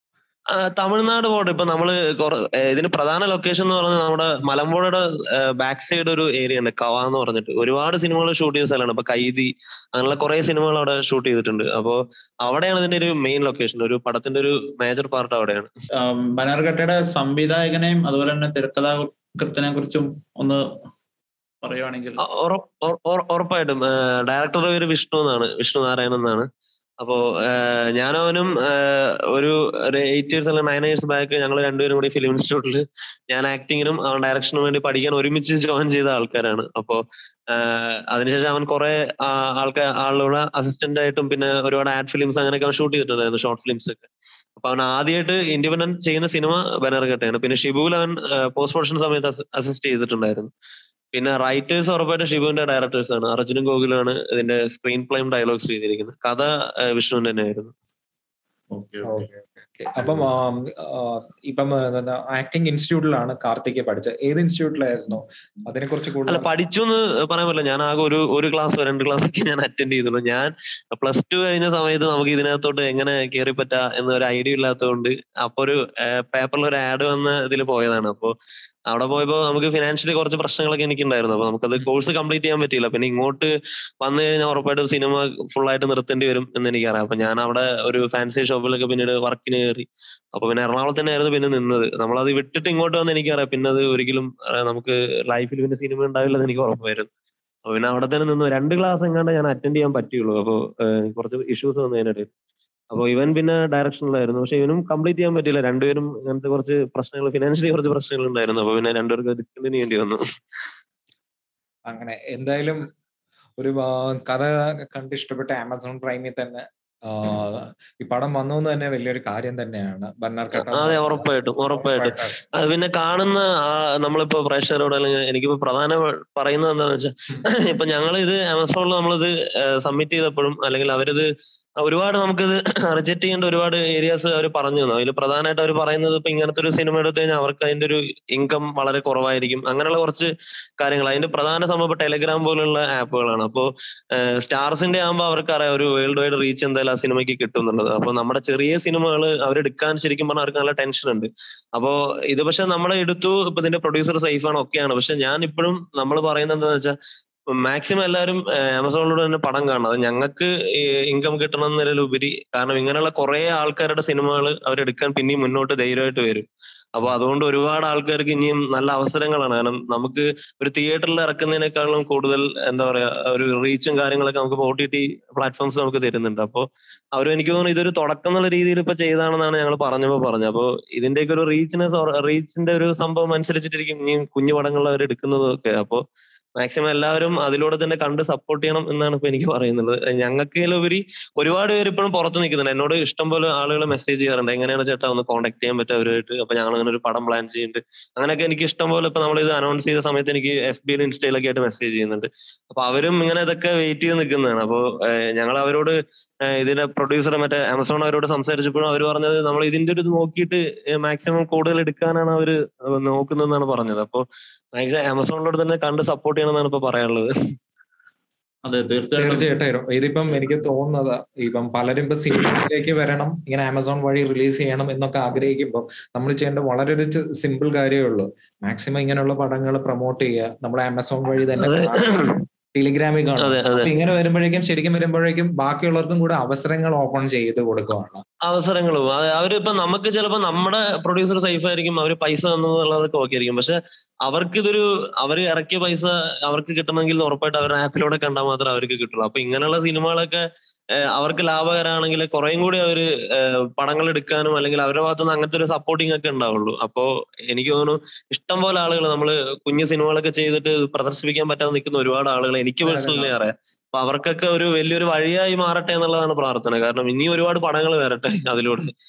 ആ, തമിഴ്നാട് പോട്ടെ ഇപ്പൊ നമ്മള് കൊറ- ഏഹ് ഇതിന് പ്രധാന ലൊക്കേഷൻ എന്ന് പറയുന്നത് നമ്മുടെ മലമ്പുഴയുടെ ബാക്ക് സൈഡ് ഒരു ഏരിയ ഉണ്ട് കവ എന്ന് പറഞ്ഞിട്ട് ഒരുപാട് സിനിമകൾ ഷൂട്ട് ചെയ്ത സ്ഥലമാണ് ഇപ്പൊ കൈതി അങ്ങനെയുള്ള കുറെ സിനിമകൾ അവിടെ ഷൂട്ട് ചെയ്തിട്ടുണ്ട് അപ്പോ അവിടെയാണ് ഇതിന്റെ ഒരു മെയിൻ ലൊക്കേഷൻ ഒരു പടത്തിന്റെ ഒരു മേജർ പാർട്ട് അവിടെയാണ് ആം, ബനർഘട്ടയുടെ സംവിധായകനെയും അതുപോലെ തന്നെ തിരക്കഥാകൃത്തിനെ കുറിച്ചും ഒന്ന് പറയുവാണെങ്കിൽ ആ, ഉറ- ഉറ- ഉറ- ഉറപ്പായിട്ടും ഡയറക്ടറുടെ പേര് വിഷ്ണു എന്നാണ് വിഷ്ണു നാരായണൻ എന്നാണ് അപ്പോ ഏഹ് ഞാനവനും ഏഹ് ഒരു ഒരു എയ്റ്റ് ഇയേഴ്സ് അല്ലെങ്കിൽ നയൻ ഇയേഴ്സ് ബാക്ക് ഞങ്ങൾ രണ്ടുപേരും കൂടി ഫിലിം ഇൻസ്റ്റിറ്റ്യൂട്ടിൽ ഞാൻ ആക്ടിങ്ങിനും അവൻ ഡയറക്ഷനും വേണ്ടി പഠിക്കാൻ ഒരുമിച്ച് ജോയിൻ ചെയ്ത ആൾക്കാരാണ് അപ്പോ ആഹ് അതിനുശേഷം അവൻ കുറെ ആൾക്കാർ ആളുകളുടെ അസിസ്റ്റന്റ് ആയിട്ടും പിന്നെ ഒരുപാട് ആഡ് ഫിലിംസ് അങ്ങനെയൊക്കെ അവൻ ഷൂട്ട് ചെയ്തിട്ടുണ്ടായിരുന്നു ഷോർട്ട് ഫിലിംസ് ഒക്കെ അപ്പൊ അവൻ ആദ്യമായിട്ട് ഇൻഡിപെൻഡന്റ് ചെയ്യുന്ന സിനിമ ബനർഘട്ടയാണ് പിന്നെ ഷിബുവിൽ അവൻ പോസ്റ്റ് പ്രൊഡക്ഷൻ സമയത്ത് അസിസ്റ്റ് ചെയ്തിട്ടുണ്ടായിരുന്നു പിന്നെ റൈറ്റേഴ്സ് ഉറപ്പായിട്ട് ഷിബുവിന്റെ ഡയറക്ടേഴ്സ് ആണ് അർജുനും ഗോകുലാണ് ഇതിന്റെ സ്ക്രീൻ പ്ലേയും ഡയലോഗ്സ് ചെയ്തിരിക്കുന്നത് കഥ ആ, വിഷ്ണുവിന്റെ തന്നെയായിരുന്നു ഓക്കെ ഓക്കെ ഓക്കെ അപ്പം ആം, ആ, ഇപ്പം ആക്ടിംഗ് ഇൻസ്റ്റിറ്റ്യൂട്ടിലാണ് കാർത്തിക് പഠിച്ചത് ഏത് ഇൻസ്റ്റിറ്റ്യൂട്ടിലായിരുന്നു അതിനെ കുറിച്ച് അല്ല കൂടുതൽ പഠിച്ചു എന്ന് പറയാൻ പറ്റില്ല ഞാൻ ആകെ ഒരു ഒരു ക്ലാസ് രണ്ട് ക്ലാസ് ഒക്കെ ഞാൻ അറ്റൻഡ് ചെയ്തുള്ളൂ ഞാൻ പ്ലസ് ടു കഴിഞ്ഞ സമയത്ത് നമുക്ക് ഇതിനകത്തോട്ട് എങ്ങനെ കയറി പറ്റാ എന്നൊരു ഐഡിയ ഇല്ലാത്തതുകൊണ്ട് അപ്പൊ ഒരു പേപ്പറിൽ ഒരു ആഡ് വന്ന് ഇതിൽ പോയതാണ് അപ്പൊ അവിടെ പോയപ്പോ നമുക്ക് ഫിനാൻഷ്യലി കുറച്ച് പ്രശ്നങ്ങളൊക്കെ എനിക്കുണ്ടായിരുന്നു അപ്പൊ നമുക്കത് കോഴ്സ് കംപ്ലീറ്റ് ചെയ്യാൻ പറ്റിയില്ല പിന്നെ ഇങ്ങോട്ട് വന്നു കഴിഞ്ഞാൽ ഉറപ്പായിട്ടും സിനിമ ഫുൾ ആയിട്ട് നിർത്തേണ്ടി വരും എന്ന് എനിക്കറിയാം അപ്പൊ ഞാൻ അവിടെ ഒരു ഫാൻസി ഷോപ്പിലൊക്കെ പിന്നീട് വർക്കിന് കയറി അപ്പൊ പിന്നെ എറണാകുളത്ത് തന്നെയായിരുന്നു പിന്നെ നിന്നത് നമ്മളത് വിട്ടിട്ട് ഇങ്ങോട്ട് വന്ന് എനിക്കറിയാം പിന്നെ അത് ഒരിക്കലും ആ, നമുക്ക് ലൈഫിൽ പിന്നെ സിനിമ ഉണ്ടാവില്ലെന്ന് എനിക്ക് ഉറപ്പായിരുന്നു അപ്പൊ പിന്നെ അവിടെ തന്നെ നിന്നു രണ്ട് ക്ലാസ് എങ്ങാണ്ട് ഞാൻ അറ്റൻഡ് ചെയ്യാൻ പറ്റിയുള്ളൂ അപ്പൊ ഏഹ്, കുറച്ച് ഇഷ്യൂസ് വന്നതിനിടയിൽ അപ്പൊ ഇവൻ പിന്നെ ഡയറക്ഷനിലായിരുന്നു പക്ഷെ ഇവനും കംപ്ലീറ്റ് ചെയ്യാൻ പറ്റിയില്ല രണ്ടുപേരും അങ്ങനത്തെ കുറച്ച് പ്രശ്നങ്ങൾ ഫിനാൻഷ്യലി കുറച്ച് പ്രശ്നങ്ങൾ ഉണ്ടായിരുന്നു അപ്പൊ പിന്നെ രണ്ടുപേർക്ക് ഡിസ്കണ്ടിന്യൂ ചെയ്യേണ്ടി വന്നു അങ്ങനെ എന്തായാലും ഒരു ആ, കഥ കണ്ട് ഇഷ്ടപ്പെട്ട ആമസോൺ പ്രൈമിൽ തന്നെ ആ, ഈ പടം വന്നു എന്ന് തന്നെ വലിയൊരു കാര്യം തന്നെയാണ് ബർണർഘട്ട അതെ ഉറപ്പായിട്ടും ഉറപ്പായിട്ടും അത് പിന്നെ കാണുന്ന ആ നമ്മളിപ്പോ പ്രേക്ഷകരോട് അല്ലെങ്കിൽ എനിക്കിപ്പോ പ്രധാന പറയുന്നത് എന്താന്ന് വെച്ചാൽ ഇപ്പൊ ഞങ്ങൾ ഇത് ആമസോണിൽ നമ്മളിത് സബ്മിറ്റ് ചെയ്തപ്പോഴും അല്ലെങ്കിൽ അവരിത് ഒരുപാട് നമുക്കിത് റിജക്ട് ചെയ്യേണ്ട ഒരുപാട് ഏരിയാസ് അവർ പറഞ്ഞു തന്നു അതിൽ പ്രധാനമായിട്ട് അവർ പറയുന്നത് ഇപ്പൊ ഇങ്ങനത്തെ ഒരു സിനിമ എടുത്തു കഴിഞ്ഞാൽ അവർക്ക് അതിന്റെ ഒരു ഇൻകം വളരെ കുറവായിരിക്കും അങ്ങനെയുള്ള കുറച്ച് കാര്യങ്ങൾ അതിന്റെ പ്രധാന സംഭവം ഇപ്പൊ ടെലഗ്രാം പോലുള്ള ആപ്പുകളാണ് അപ്പോ സ്റ്റാർസിന്റെ ആകുമ്പോൾ അവർക്കറിയാം ഒരു വേൾഡ് വൈഡ് റീച്ച് എന്തായാലും ആ സിനിമയ്ക്ക് കിട്ടും എന്നുള്ളത് അപ്പൊ നമ്മുടെ ചെറിയ സിനിമകൾ അവരെടുക്കാൻ ശരിക്കും പറഞ്ഞാൽ അവർക്ക് നല്ല ടെൻഷൻ ഉണ്ട് അപ്പോ ഇത് പക്ഷെ നമ്മൾ എടുത്തു ഇപ്പൊ ഇതിന്റെ പ്രൊഡ്യൂസർ സേഫ് ആണ് ഒക്കെയാണ് പക്ഷെ ഞാൻ ഇപ്പോഴും നമ്മൾ പറയുന്നത് എന്താണെന്ന് വെച്ചാൽ മാക്സിമം എല്ലാവരും ആമസോണിലൂടെ തന്നെ പടം കാണണം അത് ഞങ്ങൾക്ക് ഇൻകം കിട്ടണം എന്നതിലുപരി കാരണം ഇങ്ങനെയുള്ള കുറെ ആൾക്കാരുടെ സിനിമകൾ അവരെടുക്കാൻ പിന്നെയും മുന്നോട്ട് ധൈര്യമായിട്ട് വരും അപ്പൊ അതുകൊണ്ട് ഒരുപാട് ആൾക്കാർക്ക് ഇനിയും നല്ല അവസരങ്ങളാണ് കാരണം നമുക്ക് ഒരു തിയേറ്ററിൽ ഇറക്കുന്നതിനേക്കാളും കൂടുതൽ എന്താ പറയാ ഒരു റീച്ചും കാര്യങ്ങളൊക്കെ നമുക്ക് ഒ ടി ടി പ്ലാറ്റ്ഫോംസ് നമുക്ക് തരുന്നുണ്ട് അപ്പോ അവരും എനിക്ക് തോന്നുന്നു ഇതൊരു തുടക്കം എന്നുള്ള രീതിയിൽ ഇപ്പൊ ചെയ്താണെന്നാണ് ഞങ്ങൾ പറഞ്ഞപ്പോ പറഞ്ഞത് അപ്പൊ ഇതിന്റെയൊക്കെ ഒരു റീച്ചിനെ റീച്ചിന്റെ ഒരു സംഭവം അനുസരിച്ചിട്ടിരിക്കും ഇനിയും കുഞ്ഞു പടങ്ങൾ അവർ എടുക്കുന്നതും ഒക്കെ അപ്പോ മാക്സിമം എല്ലാവരും അതിലൂടെ തന്നെ കണ്ട് സപ്പോർട്ട് ചെയ്യണം എന്നാണ് ഇപ്പൊ എനിക്ക് പറയുന്നത് ഞങ്ങൾക്കിലുപരി ഒരുപാട് പേര് ഇപ്പോഴും പുറത്ത് നിൽക്കുന്നുണ്ട് എന്നോട് ഇഷ്ടം പോലെ ആളുകൾ മെസ്സേജ് ചെയ്യാറുണ്ട് എങ്ങനെയാണ് ചേട്ടാ ഒന്ന് കോൺടാക്ട് ചെയ്യാൻ പറ്റുക അവരുമായിട്ട് അപ്പൊ ഞങ്ങൾ അങ്ങനെ ഒരു പടം പ്ലാൻ ചെയ്യുന്നുണ്ട് അങ്ങനെയൊക്കെ എനിക്ക് ഇഷ്ടം പോലെ ഇപ്പൊ നമ്മൾ ഇത് അനൗൺസ് ചെയ്ത സമയത്ത് എനിക്ക് എഫ് ബിയിൽ ഇൻസ്റ്റയിലൊക്കെ ആയിട്ട് മെസ്സേജ് ചെയ്യുന്നുണ്ട് അപ്പൊ അവരും ഇങ്ങനെ ഇതൊക്കെ വെയിറ്റ് ചെയ്ത് നിൽക്കുന്നതാണ് അപ്പൊ ഞങ്ങൾ അവരോട് ഏഹ് ഇതിന്റെ പ്രൊഡ്യൂസർ മറ്റേ ആമസോൺ അവരോട് സംസാരിച്ചപ്പോഴും അവർ പറഞ്ഞത് നമ്മൾ ഇതിന്റെ ഒരു ഇത് നോക്കിയിട്ട് മാക്സിമം കൂടുതൽ എടുക്കാനാണ് അവർ നോക്കുന്നതെന്നാണ് പറഞ്ഞത് അപ്പൊ മാക്സിമം ആമസോണിലോട് തന്നെ കണ്ട് സപ്പോർട്ട് ചെയ്യണമെന്നാണ് ഇപ്പൊ പറയാനുള്ളത് അതെ തീർച്ചയായിട്ടും തീർച്ചയായിട്ടും ഇതിപ്പം എനിക്ക് തോന്നുന്നത് ഇപ്പം പലരും ഇപ്പൊ സിനിമയിലേക്ക് വരണം ഇങ്ങനെ ആമസോൺ വഴി റിലീസ് ചെയ്യണം എന്നൊക്കെ ആഗ്രഹിക്കുമ്പോൾ നമ്മൾ ചെയ്യേണ്ട വളരെ ഒരു സിമ്പിൾ കാര്യമേ ഉള്ളൂ മാക്സിമം ഇങ്ങനെയുള്ള പടങ്ങൾ പ്രൊമോട്ട് ചെയ്യുക നമ്മുടെ ആമസോൺ വഴി തന്നെ അതെ. ടെലിഗ്രാമിൽ കാണും അതെ അതെ അപ്പൊ ഇങ്ങനെ വരുമ്പോഴേക്കും ശരിക്കും വരുമ്പോഴേക്കും ബാക്കിയുള്ളവർക്കും കൂടെ അവസരങ്ങൾ ഓപ്പൺ ചെയ്ത് കൊടുക്കുവാണ് അവസരങ്ങളും അത് അവരിപ്പോ നമുക്ക് ചിലപ്പോ നമ്മുടെ പ്രൊഡ്യൂസർ സേഫ് ആയിരിക്കും അവര് പൈസ തന്നുള്ളതൊക്കെ ഓക്കെ ആയിരിക്കും പക്ഷെ അവർക്ക് ഇതൊരു അവർ ഇറക്കിയ പൈസ അവർക്ക് കിട്ടണമെങ്കിൽ ഉറപ്പായിട്ട് അവരുടെ ആപ്പിലൂടെ കണ്ടാൽ മാത്രമേ അവർക്ക് കിട്ടുള്ളൂ അപ്പൊ ഇങ്ങനെയുള്ള സിനിമകളൊക്കെ ഏഹ് അവർക്ക് ലാഭകരമാണെങ്കിൽ കുറേയും കൂടി അവര് ഏഹ് പടങ്ങൾ എടുക്കാനും അല്ലെങ്കിൽ അവരുടെ ഭാഗത്തുനിന്ന് അങ്ങനത്തെ ഒരു സപ്പോർട്ടിങ് ഒക്കെ ഉണ്ടാവുള്ളൂ അപ്പോ എനിക്ക് തോന്നുന്നു ഇഷ്ടം പോലെ ആളുകൾ നമ്മള് കുഞ്ഞു സിനിമകളൊക്കെ ചെയ്തിട്ട് പ്രദർശിപ്പിക്കാൻ പറ്റാതെ നിൽക്കുന്ന ഒരുപാട് ആളുകൾ എനിക്ക് അതെ, പേഴ്സണലി അറിയാം അപ്പൊ അവർക്കൊക്കെ ഒരു വലിയൊരു വഴിയായി മാറട്ടെ എന്നുള്ളതാണ് പ്രാർത്ഥന കാരണം ഇനി ഒരുപാട് പടങ്ങൾ വരട്ടെ അതിലൂടെ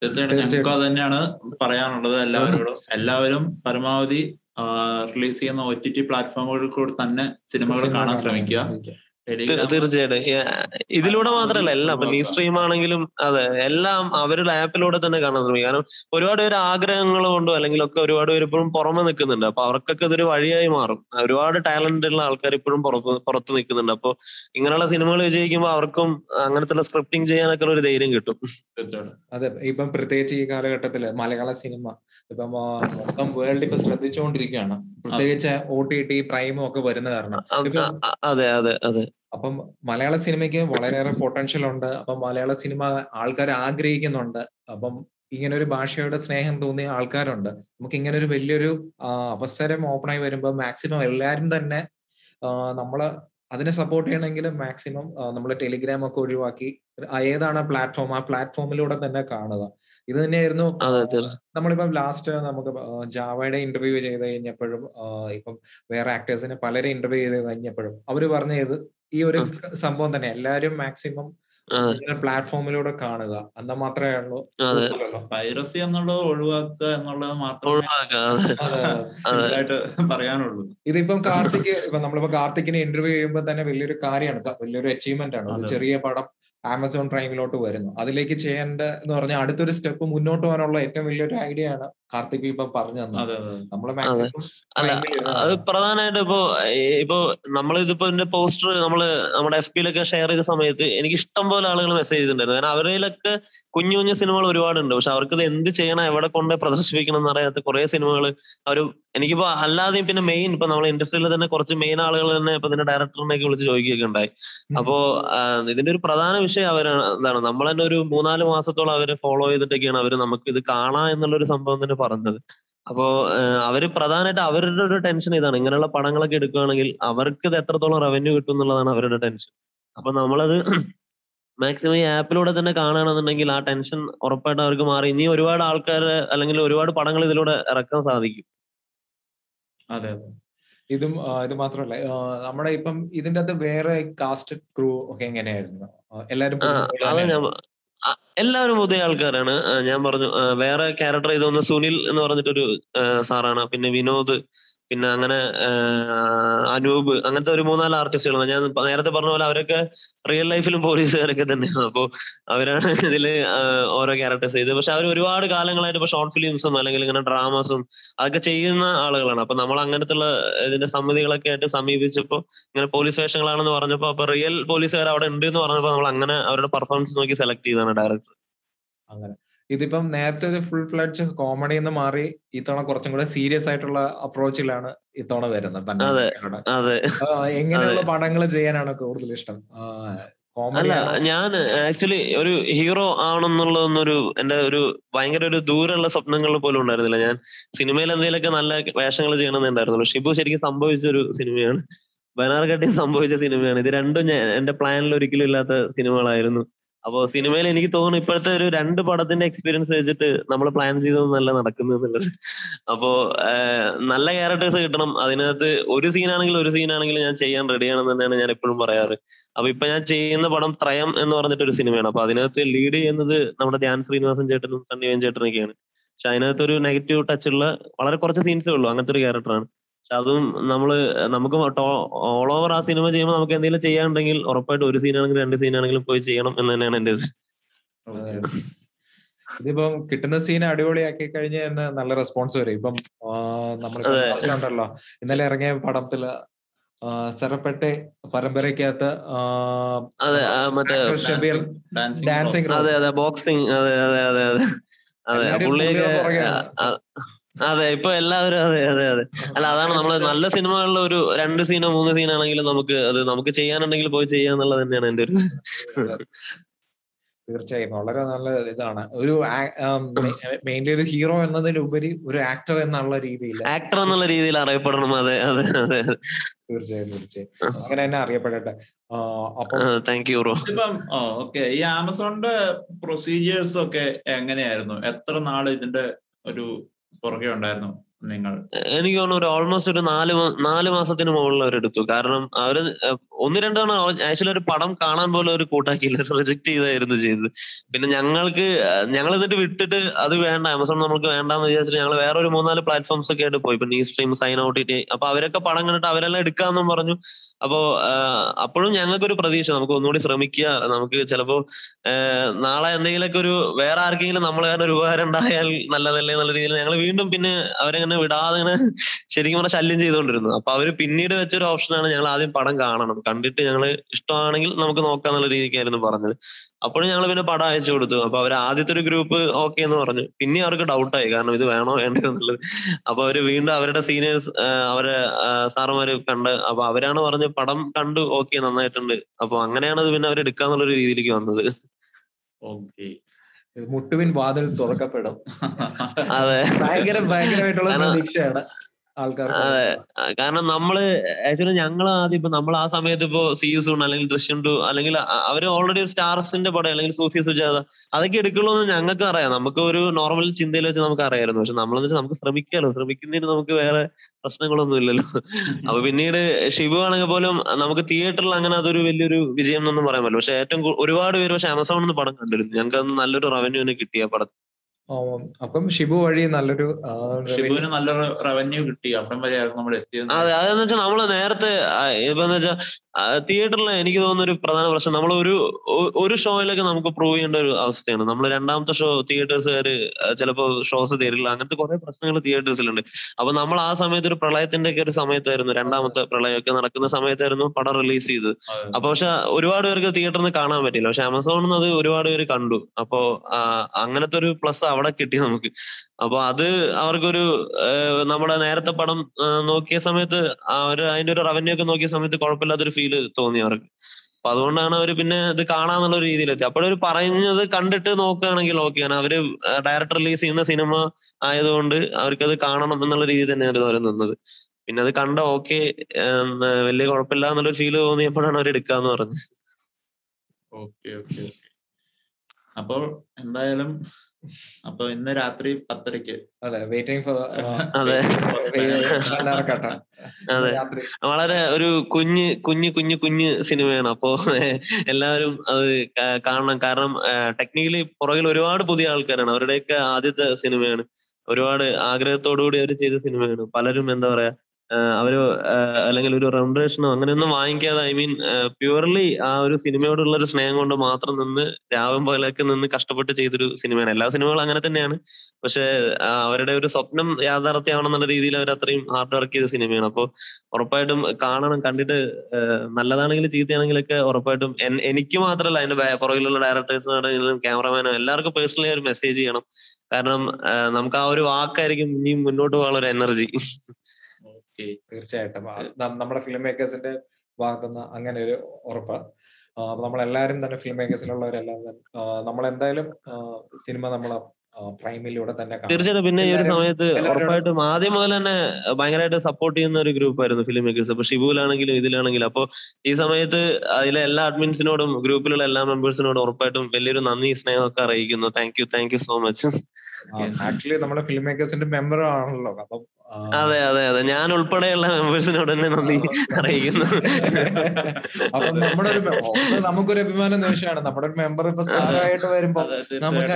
തീർച്ചയായിട്ടും ഞങ്ങൾക്ക് അത് തന്നെയാണ് പറയാനുള്ളത് എല്ലാവരോടും എല്ലാവരും പരമാവധി റിലീസ് ചെയ്യുന്ന ഒ ടി ടി പ്ലാറ്റ്ഫോമുകളിൽ കൂടെ തന്നെ സിനിമകൾ കാണാൻ ശ്രമിക്കുക തീർ- ടെലിഗ്രാം തീർച്ചയായിട്ടും ഏ, ഇതിലൂടെ മാത്രല്ല എല്ലാം ഇപ്പൊ നീ സ്ട്രീം ആണെങ്കിലും അതെ എല്ലാം അവരുടെ ആപ്പിലൂടെ തന്നെ കാണാൻ ശ്രമിക്കും കാരണം ഒരുപാട് പേര് ആഗ്രഹങ്ങൾ കൊണ്ടോ അല്ലെങ്കിൽ ഒക്കെ ഒരുപാട് പേര് ഇപ്പോഴും പുറമെ നിൽക്കുന്നുണ്ട് അപ്പൊ അവർക്കൊക്കെ ഇതൊരു വഴിയായി മാറും ഒരുപാട് ടാലന്റ് ഉള്ള ആൾക്കാർ ഇപ്പോഴും പുറത്ത് പുറത്ത് നിൽക്കുന്നുണ്ട് അപ്പൊ ഇങ്ങനെയുള്ള സിനിമകൾ വിജയിക്കുമ്പോൾ അവർക്കും അങ്ങനത്തെ സ്ക്രിപ്റ്റിംഗ് ചെയ്യാനൊക്കെ ഒരു ധൈര്യം കിട്ടും തീർച്ചയായിട്ടും അതെ ഇപ്പം പ്രത്യേകിച്ച് ഈ കാലഘട്ടത്തില് മലയാള സിനിമ ഇപ്പം ആ, മൊത്തം വേൾഡ് ഇപ്പൊ ശ്രദ്ധിച്ചുകൊണ്ടിരിക്കുകയാണ് പ്രത്യേകിച്ച് ഒ ടി ടി പ്രൈമും ഒക്കെ വരുന്ന കാരണം അത് ഇപ്പം അ- അ- അതെ അതെ അതെ അപ്പം മലയാള സിനിമയ്ക്ക് വളരെയേറെ പൊട്ടൻഷ്യൽ ഉണ്ട് അപ്പം മലയാള സിനിമ ആൾക്കാർ ആഗ്രഹിക്കുന്നുണ്ട് അപ്പം ഇങ്ങനെ ഒരു ഭാഷയുടെ സ്നേഹം തോന്നിയ ആൾക്കാരുണ്ട് നമുക്ക് ഇങ്ങനെ ഒരു വലിയൊരു ആ, അവസരം ഓപ്പൺ ആയി വരുമ്പോൾ മാക്സിമം എല്ലാവരും തന്നെ ആ, നമ്മള് അതിനെ സപ്പോർട്ട് ചെയ്യണമെങ്കിൽ മാക്സിമം നമ്മൾ ടെലിഗ്രാം ഒക്കെ ഒഴിവാക്കി ആ ഏതാണ് പ്ലാറ്റ്ഫോം ആ പ്ലാറ്റ്ഫോമിലൂടെ തന്നെ കാണുക ഇത് തന്നെയായിരുന്നു അതെ ആ, തീർച്ചയായും നമ്മളിപ്പം ലാസ്റ്റ് നമുക്ക് ആ, ജാവയുടെ ഇന്റർവ്യൂ ചെയ്ത് കഴിഞ്ഞപ്പോഴും ആ, ഇപ്പം വേറെ ആക്ടേഴ്സിനെ പലരെ ഇന്റർവ്യൂ ചെയ്ത് കഴിഞ്ഞപ്പോഴും അവര് പറഞ്ഞത് ഈ ഒരു സംഭവം തന്നെ എല്ലാരും മാക്സിമം അതെ പ്ലാറ്റ്ഫോമിലൂടെ കാണുക എന്നാൽ മാത്രമേ ഉള്ളൂ അതെ കൂടുതലല്ലോ. പൈറസി എന്നുള്ളത് ഒഴിവാക്കുക എന്നുള്ളത് മാത്രമേ ഒഴിവാക്കാം അതെ അതെ, അതെ. അതെ ആയിട്ട് പറയാനുള്ളൂ ഇതിപ്പം കാർത്തിക് ഇപ്പൊ നമ്മളിപ്പോ കാർത്തിക്കിനെ ഇന്റർവ്യൂ ചെയ്യുമ്പോൾ തന്നെ വലിയൊരു കാര്യമാണ് ക- വലിയൊരു അച്ചീവ്മെന്റ് ആണ് ഒരു അതെ. ചെറിയ പടം ആമസോൺ പ്രൈമിലോട്ട് വരുന്നു അതിലേക്ക് ചെയ്യേണ്ട എന്ന് പറഞ്ഞാൽ അടുത്തൊരു സ്റ്റെപ്പ് മുന്നോട്ട് പോകാനുള്ള ഏറ്റവും വലിയൊരു ഐഡിയ ആണ് കാർത്തിക് ഇപ്പൊ പറഞ്ഞു തന്നത് അതെ അതെ നമ്മള് മാക്സിമം അല്ല അത് പ്രധാനമായിട്ട് ഇപ്പോ ഏ- ഇപ്പോ നമ്മൾ ഇതിപ്പോ ഇതിന്റെ പോസ്റ്റർ നമ്മള് നമ്മുടെ എഫ് പിയിലൊക്കെ ഷെയർ ചെയ്ത സമയത്ത് എനിക്ക് ഇഷ്ടം പോലെ ആളുകൾ മെസ്സേജ് ചെയ്തിട്ടുണ്ടായിരുന്നു കാരണം അവരിലൊക്കെ കുഞ്ഞു കുഞ്ഞു സിനിമകൾ ഒരുപാടുണ്ട് പക്ഷെ അവർക്ക് ഇത് എന്ത് ചെയ്യണം എവിടെ കൊണ്ട് പ്രദർശിപ്പിക്കണം എന്ന് അറിയാത്ത കുറെ സിനിമകൾ അവർ എനിക്കിപ്പോ അല്ലാതെയും പിന്നെ മെയിൻ ഇപ്പൊ നമ്മളെ ഇൻഡസ്ട്രിയിൽ തന്നെ കുറച്ച് മെയിൻ ആളുകൾ തന്നെ ഇപ്പൊ ഇതിന്റെ ഡയറക്ടറിനെയൊക്കെ വിളിച്ച് ചോദിക്കുകയൊക്കെ ഉണ്ടായി അപ്പോ ആ, ഇതിന്റെ ഒരു പ്രധാന വിഷയം അവരാണ് എന്താണ് നമ്മൾ തന്നെ ഒരു മൂന്നാല് മാസത്തോളം അവരെ ഫോളോ ചെയ്തിട്ടൊക്കെയാണ് അവര് നമുക്ക് ഇത് കാണാം എന്നുള്ള ഒരു സംഭവം തന്നെ പറഞ്ഞത് അപ്പോ ഏഹ്, അവര് പ്രധാനമായിട്ട് അവരുടെ ഒരു ടെൻഷൻ ഇതാണ് ഇങ്ങനെയുള്ള പടങ്ങളൊക്കെ എടുക്കുകയാണെങ്കിൽ അവർക്ക് ഇത് എത്രത്തോളം റവന്യൂ കിട്ടും എന്നുള്ളതാണ് അവരുടെ ടെൻഷൻ അപ്പൊ നമ്മളത് മാക്സിമം ഈ ആപ്പിലൂടെ തന്നെ കാണുകയാണെന്നുണ്ടെങ്കിൽ ആ ടെൻഷൻ ഉറപ്പായിട്ട് അവർക്ക് മാറി ഇനി ഒരുപാട് ആൾക്കാർ അല്ലെങ്കിൽ ഒരുപാട് പടങ്ങൾ ഇതിലൂടെ ഇറക്കാൻ സാധിക്കും അതെ അതെ ഇതും ആ, ഇത് മാത്രമല്ല ആ, നമ്മുടെ ഇപ്പം ഇതിന്റെ അകത്ത് വേറെ കാസ്റ്റ് ക്രൂ ഒക്കെ എങ്ങനെയായിരുന്നു ആ, എല്ലാരും ആ, പുതുമുഖങ്ങൾ അത് ഞാൻ തന്നെയാണോ? ആ, എല്ലാവരും പുതിയ ആൾക്കാരാണ് ആ, ഞാൻ പറഞ്ഞു ആ, വേറെ ക്യാരക്ടർ ചെയ്ത് വന്ന സുനിൽ എന്ന് പറഞ്ഞിട്ടൊരു ആ, സാറാണ് പിന്നെ വിനോദ് പിന്നെ അങ്ങനെ ആ, അനൂപ് അങ്ങനത്തെ ഒരു മൂന്നാല് ആർട്ടിസ്റ്റുകളാണ് ഞാൻ പ- നേരത്തെ പറഞ്ഞ പോലെ അവരൊക്കെ റിയൽ ലൈഫിലും പോലീസുകാരൊക്കെ തന്നെയാണ് അപ്പോ അവരാണ് ഇതില് ആ, ഓരോ ക്യാരക്ടേഴ്സ് ചെയ്തത് പക്ഷെ അവർ ഒരുപാട് കാലങ്ങളായിട്ട് ഇപ്പൊ ഷോർട്ട് ഫിലിംസും അല്ലെങ്കിൽ ഇങ്ങനെ ഡ്രാമാസും അതൊക്കെ ചെയ്യുന്ന ആളുകളാണ് അപ്പൊ നമ്മൾ അങ്ങനത്തെ ഇതിന്റെ സമിതികളൊക്കെ ആയിട്ട് സമീപിച്ചപ്പോ ഇങ്ങനെ പോലീസ് വേഷങ്ങളാണെന്ന് പറഞ്ഞപ്പോ അപ്പൊ റിയൽ പോലീസുകാർ അവിടെ ഉണ്ട് എന്ന് പറഞ്ഞപ്പോ നമ്മൾ അങ്ങനെ അവരുടെ പെർഫോമൻസ് നോക്കി സെലക്ട് ചെയ്താണ് ഡയറക്ടർ അങ്ങനെ ഇതിപ്പം നേരത്തെ ഒരു ഫുൾ ഫ്ലഡ്ജ് കോമഡി എന്ന് മാറി ഇത്തവണ കുറച്ചും കൂടെ സീരിയസ് ആയിട്ടുള്ള അപ്രോച്ചിലാണ് ഇത്തവണ വരുന്നത് അതെ. പന്നാട്ടിയുടെ. അതെ ആ, എങ്ങനെയുള്ള പടങ്ങൾ ചെയ്യാനാണ് കൂടുതൽ ഇഷ്ടം കോമഡി അല്ല ഞാൻ ആക്ച്വലി ഒരു ഹീറോ ആവണമെന്നുള്ളതൊന്നൊരു എന്റെ ഒരു ഭയങ്കര ഒരു ദൂരമുള്ള സ്വപ്നങ്ങൾ പോലും ഉണ്ടായിരുന്നില്ല ഞാൻ സിനിമയിൽ എന്തെങ്കിലുമൊക്കെ നല്ല വേഷങ്ങൾ ചെയ്യണമെന്നുണ്ടായിരുന്നുള്ളൂ ഷിബു ശരിക്കും സംഭവിച്ച ഒരു സിനിമയാണ് ബനാർഘട്ടി സംഭവിച്ച സിനിമയാണ് ഇത് രണ്ടും ഞാൻ എന്റെ പ്ലാനിൽ ഒരിക്കലും ഇല്ലാത്ത സിനിമകളായിരുന്നു അപ്പോ സിനിമയിൽ എനിക്ക് തോന്നുന്നു ഇപ്പോഴത്തെ ഒരു രണ്ട് പടത്തിന്റെ എക്സ്പീരിയൻസ് വെച്ചിട്ട് നമ്മൾ പ്ലാൻ ചെയ്തതൊന്നല്ല നടക്കുന്നത് എന്നുള്ളത് അപ്പോ ആഹ്, നല്ല ക്യാരക്ടേഴ്സ് കിട്ടണം അതിനകത്ത് ഒരു സീനാണെങ്കിൽ ഒരു സീനാണെങ്കിൽ ഞാൻ ചെയ്യാൻ റെഡിയാണെന്ന് തന്നെയാണ് ഞാൻ എപ്പോഴും പറയാറ് അപ്പൊ ഇപ്പൊ ഞാൻ ചെയ്യുന്ന പടം ത്രയം എന്ന് പറഞ്ഞിട്ട് ഒരു സിനിമയാണ് അപ്പൊ അതിനകത്ത് ലീഡ് ചെയ്യുന്നത് നമ്മുടെ ധ്യാൻ ശ്രീനിവാസൻ ചേട്ടനും സണ്ണിവേൻ ചേട്ടനൊക്കെയാണ് പക്ഷെ അതിനകത്ത് ഒരു നെഗറ്റീവ് ടച്ച് ഉള്ള വളരെ കുറച്ച് സീൻസേ ഉള്ളൂ അങ്ങനത്തെ ഒരു ക്യാരക്ടറാണ് പക്ഷെ അതും നമ്മള് നമുക്ക് ഓൾ ഓവർ ആ സിനിമ ചെയ്യുമ്പോൾ നമുക്ക് എന്തെങ്കിലും ചെയ്യാനുണ്ടെങ്കിൽ ഉറപ്പായിട്ട് ഒരു സീനാണെങ്കിലും രണ്ട് സീനാണെങ്കിലും പോയി ചെയ്യണം എന്ന് തന്നെയാണ് എന്റെ ഇത് ഓക്കെ ഇതിപ്പം കിട്ടുന്ന സീൻ അടിപൊളിയാക്കി കഴിഞ്ഞ തന്നെ നല്ല റെസ്പോൺസ് വരും ഇപ്പം നമ്മൾ അതെ. ഉണ്ടല്ലോ ഇന്നലെ ഇറങ്ങിയ പടത്തില് ആ, സെറപ്പെട്ടെ പരമ്പരയ്ക്കകത്ത് ആ, അതെ ആ, മറ്റേ actor ഷബീർ ഡാൻസിങ് ഡാൻസിങ് അതെ അതെ ബോക്സിങ് അതെ അതെ അതെ അതെ അതെ എല്ലാരും പുള്ളിയൊക്കെ പുള്ളിയുടെ പുറകെയാണ്. ആ, ആ, അതെ ഇപ്പൊ എല്ലാവരും അതെ അതെ അതെ അല്ല അതാണ് നമ്മള് നല്ല സിനിമകളിൽ ഒരു രണ്ട് സീനോ മൂന്ന് സീനാണെങ്കിലും നമുക്ക് അത് നമുക്ക് ചെയ്യാനുണ്ടെങ്കിൽ പോയി ചെയ്യാന്നുള്ളത് തന്നെയാണ് എന്റെ ഒരു തീർച്ചയായും വളരെ നല്ല ഇതാണ് ഒരു മെയിൻലി ഒരു ഹീറോ എന്നതിലുപരി ഒരു ആക്ടർ എന്നുള്ള രീതിയിൽ ആക്ടർ എന്നുള്ള രീതിയിൽ അറിയപ്പെടണം അതെ അതെ അതെ തീർച്ചയായും തീർച്ചയായും അങ്ങനെ തന്നെ അറിയപ്പെടട്ടെ ആ, അപ്പം താങ്ക് യു ബ്രോ ഇപ്പം ഓ ഓക്കെ ഈ ആമസോണിന്റെ പ്രൊസീജിയേഴ്സ് ഒക്കെ എങ്ങനെയായിരുന്നു എത്ര നാള് ഇതിന്റെ ഒരു പുറകെ ഉണ്ടായിരുന്നു നിങ്ങൾ എനിക്ക് തോന്നുന്നു ഒരു ഓൾമോസ്റ്റ് ഒരു നാല് മാ- നാല് മാസത്തിന് മുകളിൽ അവരെടുത്തു കാരണം അവര് ഏഹ് ഒന്ന് രണ്ട് തവണ ആക്ച്വലി ഒരു പടം കാണാൻ പോലും അവർ കൂട്ടാക്കിയില്ല റിജക്ട് ചെയ്തായിരുന്നു ചെയ്തത് പിന്നെ ഞങ്ങൾക്ക് ഞങ്ങൾ എന്നിട്ട് വിട്ടിട്ട് അത് വേണ്ട ആമസോൺ നമുക്ക് വേണ്ടാന്ന് വിചാരിച്ചിട്ട് ഞങ്ങൾ വേറെ ഒരു മൂന്നാല് പ്ലാറ്റ്ഫോംസ് ഒക്കെ ആയിട്ട് പോയി ഇപ്പൊ നീ സ്ട്രീം സൈൻ ഔട്ട് ടി അപ്പൊ അവരൊക്കെ പടം കണ്ടിട്ട് അവരെല്ലാം എടുക്കാന്നും പറഞ്ഞു അപ്പോ ആഹ് അപ്പോഴും ഞങ്ങൾക്കൊരു പ്രതീക്ഷ നമുക്ക് ഒന്നുകൂടി ശ്രമിക്കുക നമുക്ക് ചിലപ്പോ ആഹ് നാളെ എന്തെങ്കിലുമൊക്കെ ഒരു വേറെ ആർക്കെങ്കിലും നമ്മളെ കാരണം ഒരു ഉപകാരം ഉണ്ടായാൽ നല്ലതല്ലേ എന്നുള്ള രീതിയിൽ ഞങ്ങൾ വീണ്ടും പിന്നെ അവരെങ്ങനെ വിടാതെ ഇങ്ങനെ ശരിക്കും പറഞ്ഞാൽ ശല്യം ചെയ്തുകൊണ്ടിരുന്നു അപ്പൊ അവര് പിന്നീട് വെച്ചൊരു ഓപ്ഷനാണ് ഞങ്ങൾ ആദ്യം പടം കാണണം കണ്ടിട്ട് ഞങ്ങൾ ഇഷ്ടമാണെങ്കിൽ നമുക്ക് നോക്കാം എന്നുള്ള രീതിക്കായിരുന്നു പറഞ്ഞത് അപ്പോഴും ഞങ്ങൾ പിന്നെ പടം അയച്ചു കൊടുത്തു അപ്പൊ അവർ ആദ്യത്തെ ഒരു ഗ്രൂപ്പ് ഓക്കെ എന്ന് പറഞ്ഞു പിന്നെ അവർക്ക് ഡൗട്ടായി കാരണം ഇത് വേണോ വേണ്ടോ എന്നുള്ളത് അപ്പൊ അവര് വീണ്ടും അവരുടെ സീനിയേഴ്സ് അവരെ സാറുമാര് കണ്ട് അപ്പൊ അവരാണ് പറഞ്ഞ് പടം കണ്ടു ഓക്കെ നന്നായിട്ടുണ്ട് അപ്പൊ അങ്ങനെയാണ് അത് പിന്നെ അവർ എടുക്കാന്നുള്ള ഒരു രീതിയിലേക്ക് വന്നത് ഓക്കെ മുട്ടുവിൻ വാതിൽ തുറക്കപ്പെടും അതെ ഭയങ്കര ഭയങ്കരമായിട്ടുള്ള കാരണം- പ്രതീക്ഷയാണ് ആൾക്കാർക്ക് അതെ. ആ, കാരണം നമ്മള് ആക്ച്വലി ഞങ്ങൾ ആദ്യം ഇപ്പൊ നമ്മൾ ആ സമയത്ത് ഇപ്പോ സി യു സൂൺ അല്ലെങ്കിൽ ദൃശ്യം ടു അല്ലെങ്കിൽ അ- അവര് ഓൾറെഡി സ്റ്റാർസിന്റെ പടം അല്ലെങ്കിൽ സൂഫി സുജാത അതൊക്കെ എടുക്കുള്ളൂ എന്ന് ഞങ്ങൾക്ക് അറിയാം നമുക്ക് ഒരു നോർമൽ ചിന്തയിൽ വെച്ച് നമുക്ക് അറിയായിരുന്നു പക്ഷെ നമ്മളെന്ന് വെച്ചാൽ നമുക്ക് ശ്രമിക്കാലോ ശ്രമിക്കുന്നതിന് നമുക്ക് വേറെ പ്രശ്നങ്ങളൊന്നും ഇല്ലല്ലോ അപ്പൊ പിന്നീട് ഷിബു ആണെങ്കിൽ പോലും നമുക്ക് തിയേറ്ററിൽ അങ്ങനെ അതൊരു വലിയൊരു വിജയം എന്നൊന്നും പറയാൻ പറ്റില്ല പക്ഷെ ഏറ്റവും കൂ- ഒരുപാട് പേര് പക്ഷെ ആമസോണിൽ നിന്ന് പടം കണ്ടിരുന്നു ഞങ്ങൾക്ക് അന്ന് നല്ലൊരു റവന്യൂവിന് കിട്ടിയ പടം ആ, അപ്പം ഷിബു വഴി നല്ലൊരു ആ, ഷിബുവിന് നല്ലൊരു റവന്യൂ കിട്ടി അവിടെ വരെയായിരുന്നു നമ്മൾ എത്തിയത് അതെ അതെന്ന് വെച്ചാൽ നമ്മള് നേരത്തെ ആ, ഇപ്പൊ എന്ന് വെച്ചാൽ തിയേറ്ററിൽ എനിക്ക് തോന്നുന്ന ഒരു പ്രധാന പ്രശ്നം നമ്മൾ ഒരു ഒ- ഒരു ഷോയിലൊക്കെ നമുക്ക് പ്രൂവ് ചെയ്യേണ്ട ഒരു അവസ്ഥയാണ് നമ്മൾ രണ്ടാമത്തെ ഷോ തിയേറ്റേഴ്സുകാര് ചിലപ്പോൾ ഷോസ് തരില്ല അങ്ങനത്തെ കുറെ പ്രശ്നങ്ങൾ തിയേറ്റേഴ്സിലുണ്ട് അപ്പൊ നമ്മൾ ആ സമയത്ത് ഒരു പ്രളയത്തിന്റെ ഒക്കെ ഒരു സമയത്തായിരുന്നു രണ്ടാമത്തെ പ്രളയമൊക്കെ നടക്കുന്ന സമയത്തായിരുന്നു പടം റിലീസ് ചെയ്തത് അപ്പൊ പക്ഷെ ഒരുപാട് പേർക്ക് തിയേറ്ററിൽ നിന്ന് കാണാൻ പറ്റില്ല പക്ഷെ ആമസോണിൽ നിന്ന് അത് ഒരുപാട് പേര് കണ്ടു അപ്പോ ആ, അങ്ങനത്തെ ഒരു പ്ലസ് അവിടെ കിട്ടി നമുക്ക് അപ്പൊ അത് അവർക്കൊരു ഏഹ്, നമ്മുടെ നേരത്തെ പടം ആ, നോക്കിയ സമയത്ത് അവര് അതിന്റെ ഒരു റവന്യൂ ഒക്കെ നോക്കിയ സമയത്ത് കുഴപ്പമില്ലാത്തൊരു ഫീല് തോന്നി അവർക്ക് അപ്പൊ അതുകൊണ്ടാണ് അവര് പിന്നെ ഇത് കാണാന്നുള്ള ഒരു രീതിയിലെത്തി അപ്പോഴവര് പറയുന്നത് കണ്ടിട്ട് നോക്കുകയാണെങ്കിൽ ഓക്കെയാണ് അവര് ഡയറക്റ്റ് റിലീസ് ചെയ്യുന്ന സിനിമ ആയതുകൊണ്ട് അവർക്കത് കാണണം എന്നുള്ള രീതി തന്നെയാണ് അവർ നിന്നത് പിന്നെ അത് കണ്ട ഓക്കെ വലിയ കുഴപ്പമില്ല എന്നുള്ളൊരു ഫീല് തോന്നിയപ്പോഴാണ് അവർ എടുക്കാന്ന് പറഞ്ഞത് ഓക്കെ ഓക്കെ ഓക്കെ അപ്പോൾ എന്തായാലും അപ്പൊ ഇന്ന് രാത്രി പത്തരക്ക് അതെ വെയിറ്റിംഗ് ഫോർ അതെ. അതെ. രാത്രി വളരെ ഒരു കുഞ്ഞ് കുഞ്ഞ് കുഞ്ഞ് കുഞ്ഞ് സിനിമയാണ് അപ്പോ എല്ലാവരും അത് കാ- കാണണം കാരണം ടെക്നിക്കലി പുറകിൽ ഒരുപാട് പുതിയ ആൾക്കാരാണ് അവരുടെയൊക്കെ ആദ്യത്തെ സിനിമയാണ് ഒരുപാട് ആഗ്രഹത്തോടു കൂടി അവർ ചെയ്ത സിനിമയാണ് പലരും എന്താ പറയാ ആ, അവര് ആ, അല്ലെങ്കിൽ ഒരു റെമുനറേഷനോ അങ്ങനെയൊന്നും വാങ്ങിക്കാതെ ഐ മീൻ പ്യുവർലി ആ ഒരു സിനിമയോടുള്ള ഒരു സ്നേഹം കൊണ്ട് മാത്രം നിന്ന് രാവും പോലൊക്കെ നിന്ന് കഷ്ടപ്പെട്ട് ചെയ്തൊരു സിനിമയാണ് എല്ലാ സിനിമകളും അങ്ങനെ തന്നെയാണ് പക്ഷെ ആ, അവരുടെ ഒരു സ്വപ്നം യാഥാർത്ഥ്യമാണെന്നുള്ള രീതിയിൽ അവർ അത്രയും ഹാർഡ് വർക്ക് ചെയ്ത സിനിമയാണ് അപ്പോൾ ഉറപ്പായിട്ടും കാണണം കണ്ടിട്ട് ഏഹ് നല്ലതാണെങ്കിലും ചീത്തയാണെങ്കിലൊക്കെ ഉറപ്പായിട്ടും എൻ- എനിക്ക് മാത്രമല്ല അതിന്റെ ബാ- പുറകിലുള്ള ഡയറക്ടേഴ്സിനാണെങ്കിലും ക്യാമറമാനോ എല്ലാവർക്കും പേഴ്സണലി ഒരു മെസ്സേജ് ചെയ്യണം കാരണം ഏഹ് നമുക്ക് ആ ഒരു വാക്കായിരിക്കും ഇനിയും മുന്നോട്ട് പോകാനുള്ള ഒരു എനർജി ഓക്കെ തീർച്ചയായിട്ടും ആ, ന- നമ്മുടെ ഫിലിം മേക്കേഴ്സിന്റെ ഭാഗത്തുനിന്ന് അങ്ങനെ ഒരു ഉറപ്പ് ആ, അപ്പൊ നമ്മളെല്ലാരും തന്നെ ഫിലിം മേക്കേഴ്സിലുള്ളവരെല്ലാം തന്നെ നമ്മൾ എന്തായാലും സിനിമ നമ്മളെ പ്രൈമിലൂടെ തന്നെ കാണും തീർച്ചയായിട്ടും പിന്നെ ഈ ഒരു എല്ലാവരും- സമയത്ത് എല്ലാവരോടും- ഉറപ്പായിട്ടും ആദ്യം മുതൽ തന്നെ ഭയങ്കരമായിട്ട് സപ്പോർട്ട് ചെയ്യുന്ന ഒരു ഗ്രൂപ്പ് ആയിരുന്നു ഫിലിം മേക്കേഴ്സ് അപ്പൊ ഷിബുവിലാണെങ്കിലും ഇതിലാണെങ്കിലും അപ്പൊ ഈ സമയത്ത് അതിലെ എല്ലാ അഡ്മിൻസിനോടും ഗ്രൂപ്പിലുള്ള എല്ലാ മെമ്പേഴ്സിനോടും ഉറപ്പായിട്ടും വലിയൊരു നന്ദി സ്നേഹമൊക്കെ അറിയിക്കുന്നു thank you thank you so much actually നമ്മുടെ ഫിലിം മേക്കേഴ്സിന്റെ മെമ്പർ ആണല്ലോ അപ്പം ആ, അതെ അതെ അതെ ഞാൻ ഉൾപ്പെടെയുള്ള മെമ്പേഴ്സിനോട് തന്നെ നന്ദി അറിയിക്കുന്നു അപ്പൊ നമ്മുടെ ഒരു മെ- ഒന്ന് നമുക്കൊരു അഭിമാന നിമിഷമാണ് നമ്മുടെ ഒരു മെമ്പർ ഇപ്പൊ സ്ഥാനമായിട്ട് വരുമ്പോ നമുക്ക്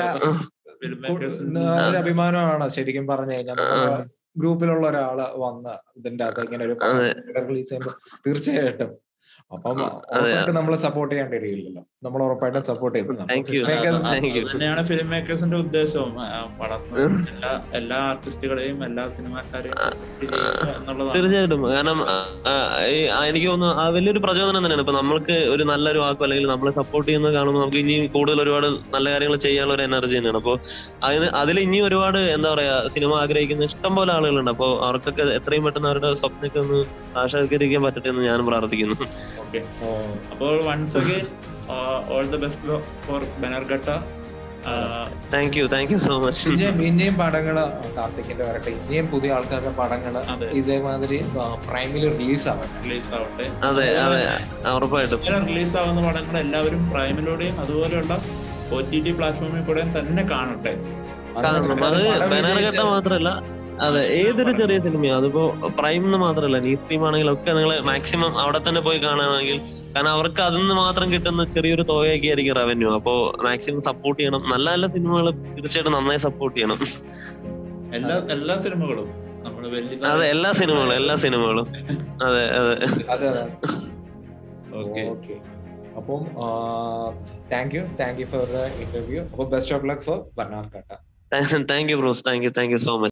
ഒരു അഭിമാനമാണ് ശരിക്കും പറഞ്ഞു കഴിഞ്ഞാൽ നമ്മുടെ ഗ്രൂപ്പിലുള്ള ഒരാള് വന്ന് ഇതിന്റെ അകത്ത് ഇങ്ങനെ ഒരു അതെ. റിലീസ് ചെയ്യുമ്പോൾ തീർച്ചയായിട്ടും അപ്പം അതെ. ഉറപ്പായിട്ടും നമ്മൾ സപ്പോർട്ട് ചെയ്യേണ്ടിയിരിക്കില്ലല്ലോ നമ്മൾ ഉറപ്പായിട്ടും സപ്പോർട്ട് ചെയ്യുന്നു Thank you. Filmmakers- Thank you. തന്നെയാണ് ഫിലിം മേക്കേഴ്സിന്റെ ഉദ്ദേശവും ആ, വളർന്ന് എല്ലാ എല്ലാ ആർട്ടിസ്റ്റുകളെയും എല്ലാ സിനിമാക്കാരെയും support ചെയ്യുക എന്നുള്ളതാണ് തീർച്ചയായിട്ടും കാരണം ആ, ആ, ഈ, ആ, എനിക്ക് തോന്നുന്നു ആ വലിയൊരു പ്രചോദനം തന്നെയാണ് ഇപ്പൊ നമ്മൾക്ക് ഒരു നല്ലൊരു വാക്കോ അല്ലെങ്കിൽ നമ്മളെ സപ്പോർട്ട് ചെയ്യുന്നത് കാണുമ്പോൾ നമുക്ക് ഇനി കൂടുതൽ ഒരുപാട് നല്ല കാര്യങ്ങൾ ചെയ്യാനുള്ള ഒരു എനർജി തന്നെയാണ് അപ്പോൾ അതിന് അതിൽ ഇനിയും ഒരുപാട് എന്താ പറയാ സിനിമ ആഗ്രഹിക്കുന്ന ഇഷ്ടം പോലെ ആളുകളുണ്ട് അപ്പോൾ അവർക്കൊക്കെ എത്രയും പെട്ടെന്ന് അവരുടെ സ്വപ്നമൊക്കെ ഒന്ന് സാക്ഷാത്കരിക്കാൻ പറ്റട്ടെ എന്ന് ഞാൻ പ്രാർത്ഥിക്കുന്നു ഓക്കെ ഓ, അപ്പോൾ once again all the best for Bannerghatta thank you thank you so much ഇനിയും ഇനിയും പടങ്ങള് കാർത്തിക്കിന്റെ വരട്ടെ ഇനിയും പുതിയ ആൾക്കാരുടെ പടങ്ങള് അതെ ഇതേമാതിരി പ്രൈമിൽ റിലീസ് ആവട്ടെ റിലീസ് ആവട്ടെ അതെ അതെ ഉറപ്പായിട്ടും റിലീസ് ആവുന്ന പടങ്ങൾ എല്ലാവരും പ്രൈമിലൂടെയും അതുപോലെയുള്ള ഒ ടി ടി പ്ലാറ്റ്ഫോമിൽ കൂടെയും തന്നെ കാണട്ടെ കാണണം അത് പടം ബനാർഘട്ട വിജയിച്ച- മാത്രല്ല അതെ ഏതൊരു ചെറിയ സിനിമയോ അതിപ്പോ പ്രൈം എന്ന് മാത്രമല്ല നീ സ്ട്രീം ആണെങ്കിലും ഒക്കെ നിങ്ങൾ മാക്സിമം അവിടെ തന്നെ പോയി കാണുകയാണെങ്കിൽ കാരണം അവർക്ക് അതിൽ നിന്ന് മാത്രം കിട്ടുന്ന ചെറിയൊരു തുകയൊക്കെ ആയിരിക്കും റവന്യൂ അപ്പോ മാക്സിമം സപ്പോർട്ട് ചെയ്യണം നല്ല നല്ല സിനിമകൾ തീർച്ചയായിട്ടും നന്നായി സപ്പോർട്ട് ചെയ്യണം എല്ലാ എല്ലാ സിനിമകളും നമ്മള് വലിയ അതെ എല്ലാ സിനിമകളും എല്ലാ സിനിമകളും അതെ അതെ അതെ അതെ ഓക്കെ ഓക്കെ അപ്പം thank you thank you for the interview അപ്പൊ best of luck for Bannerghatta thank you bros thank you thank you so much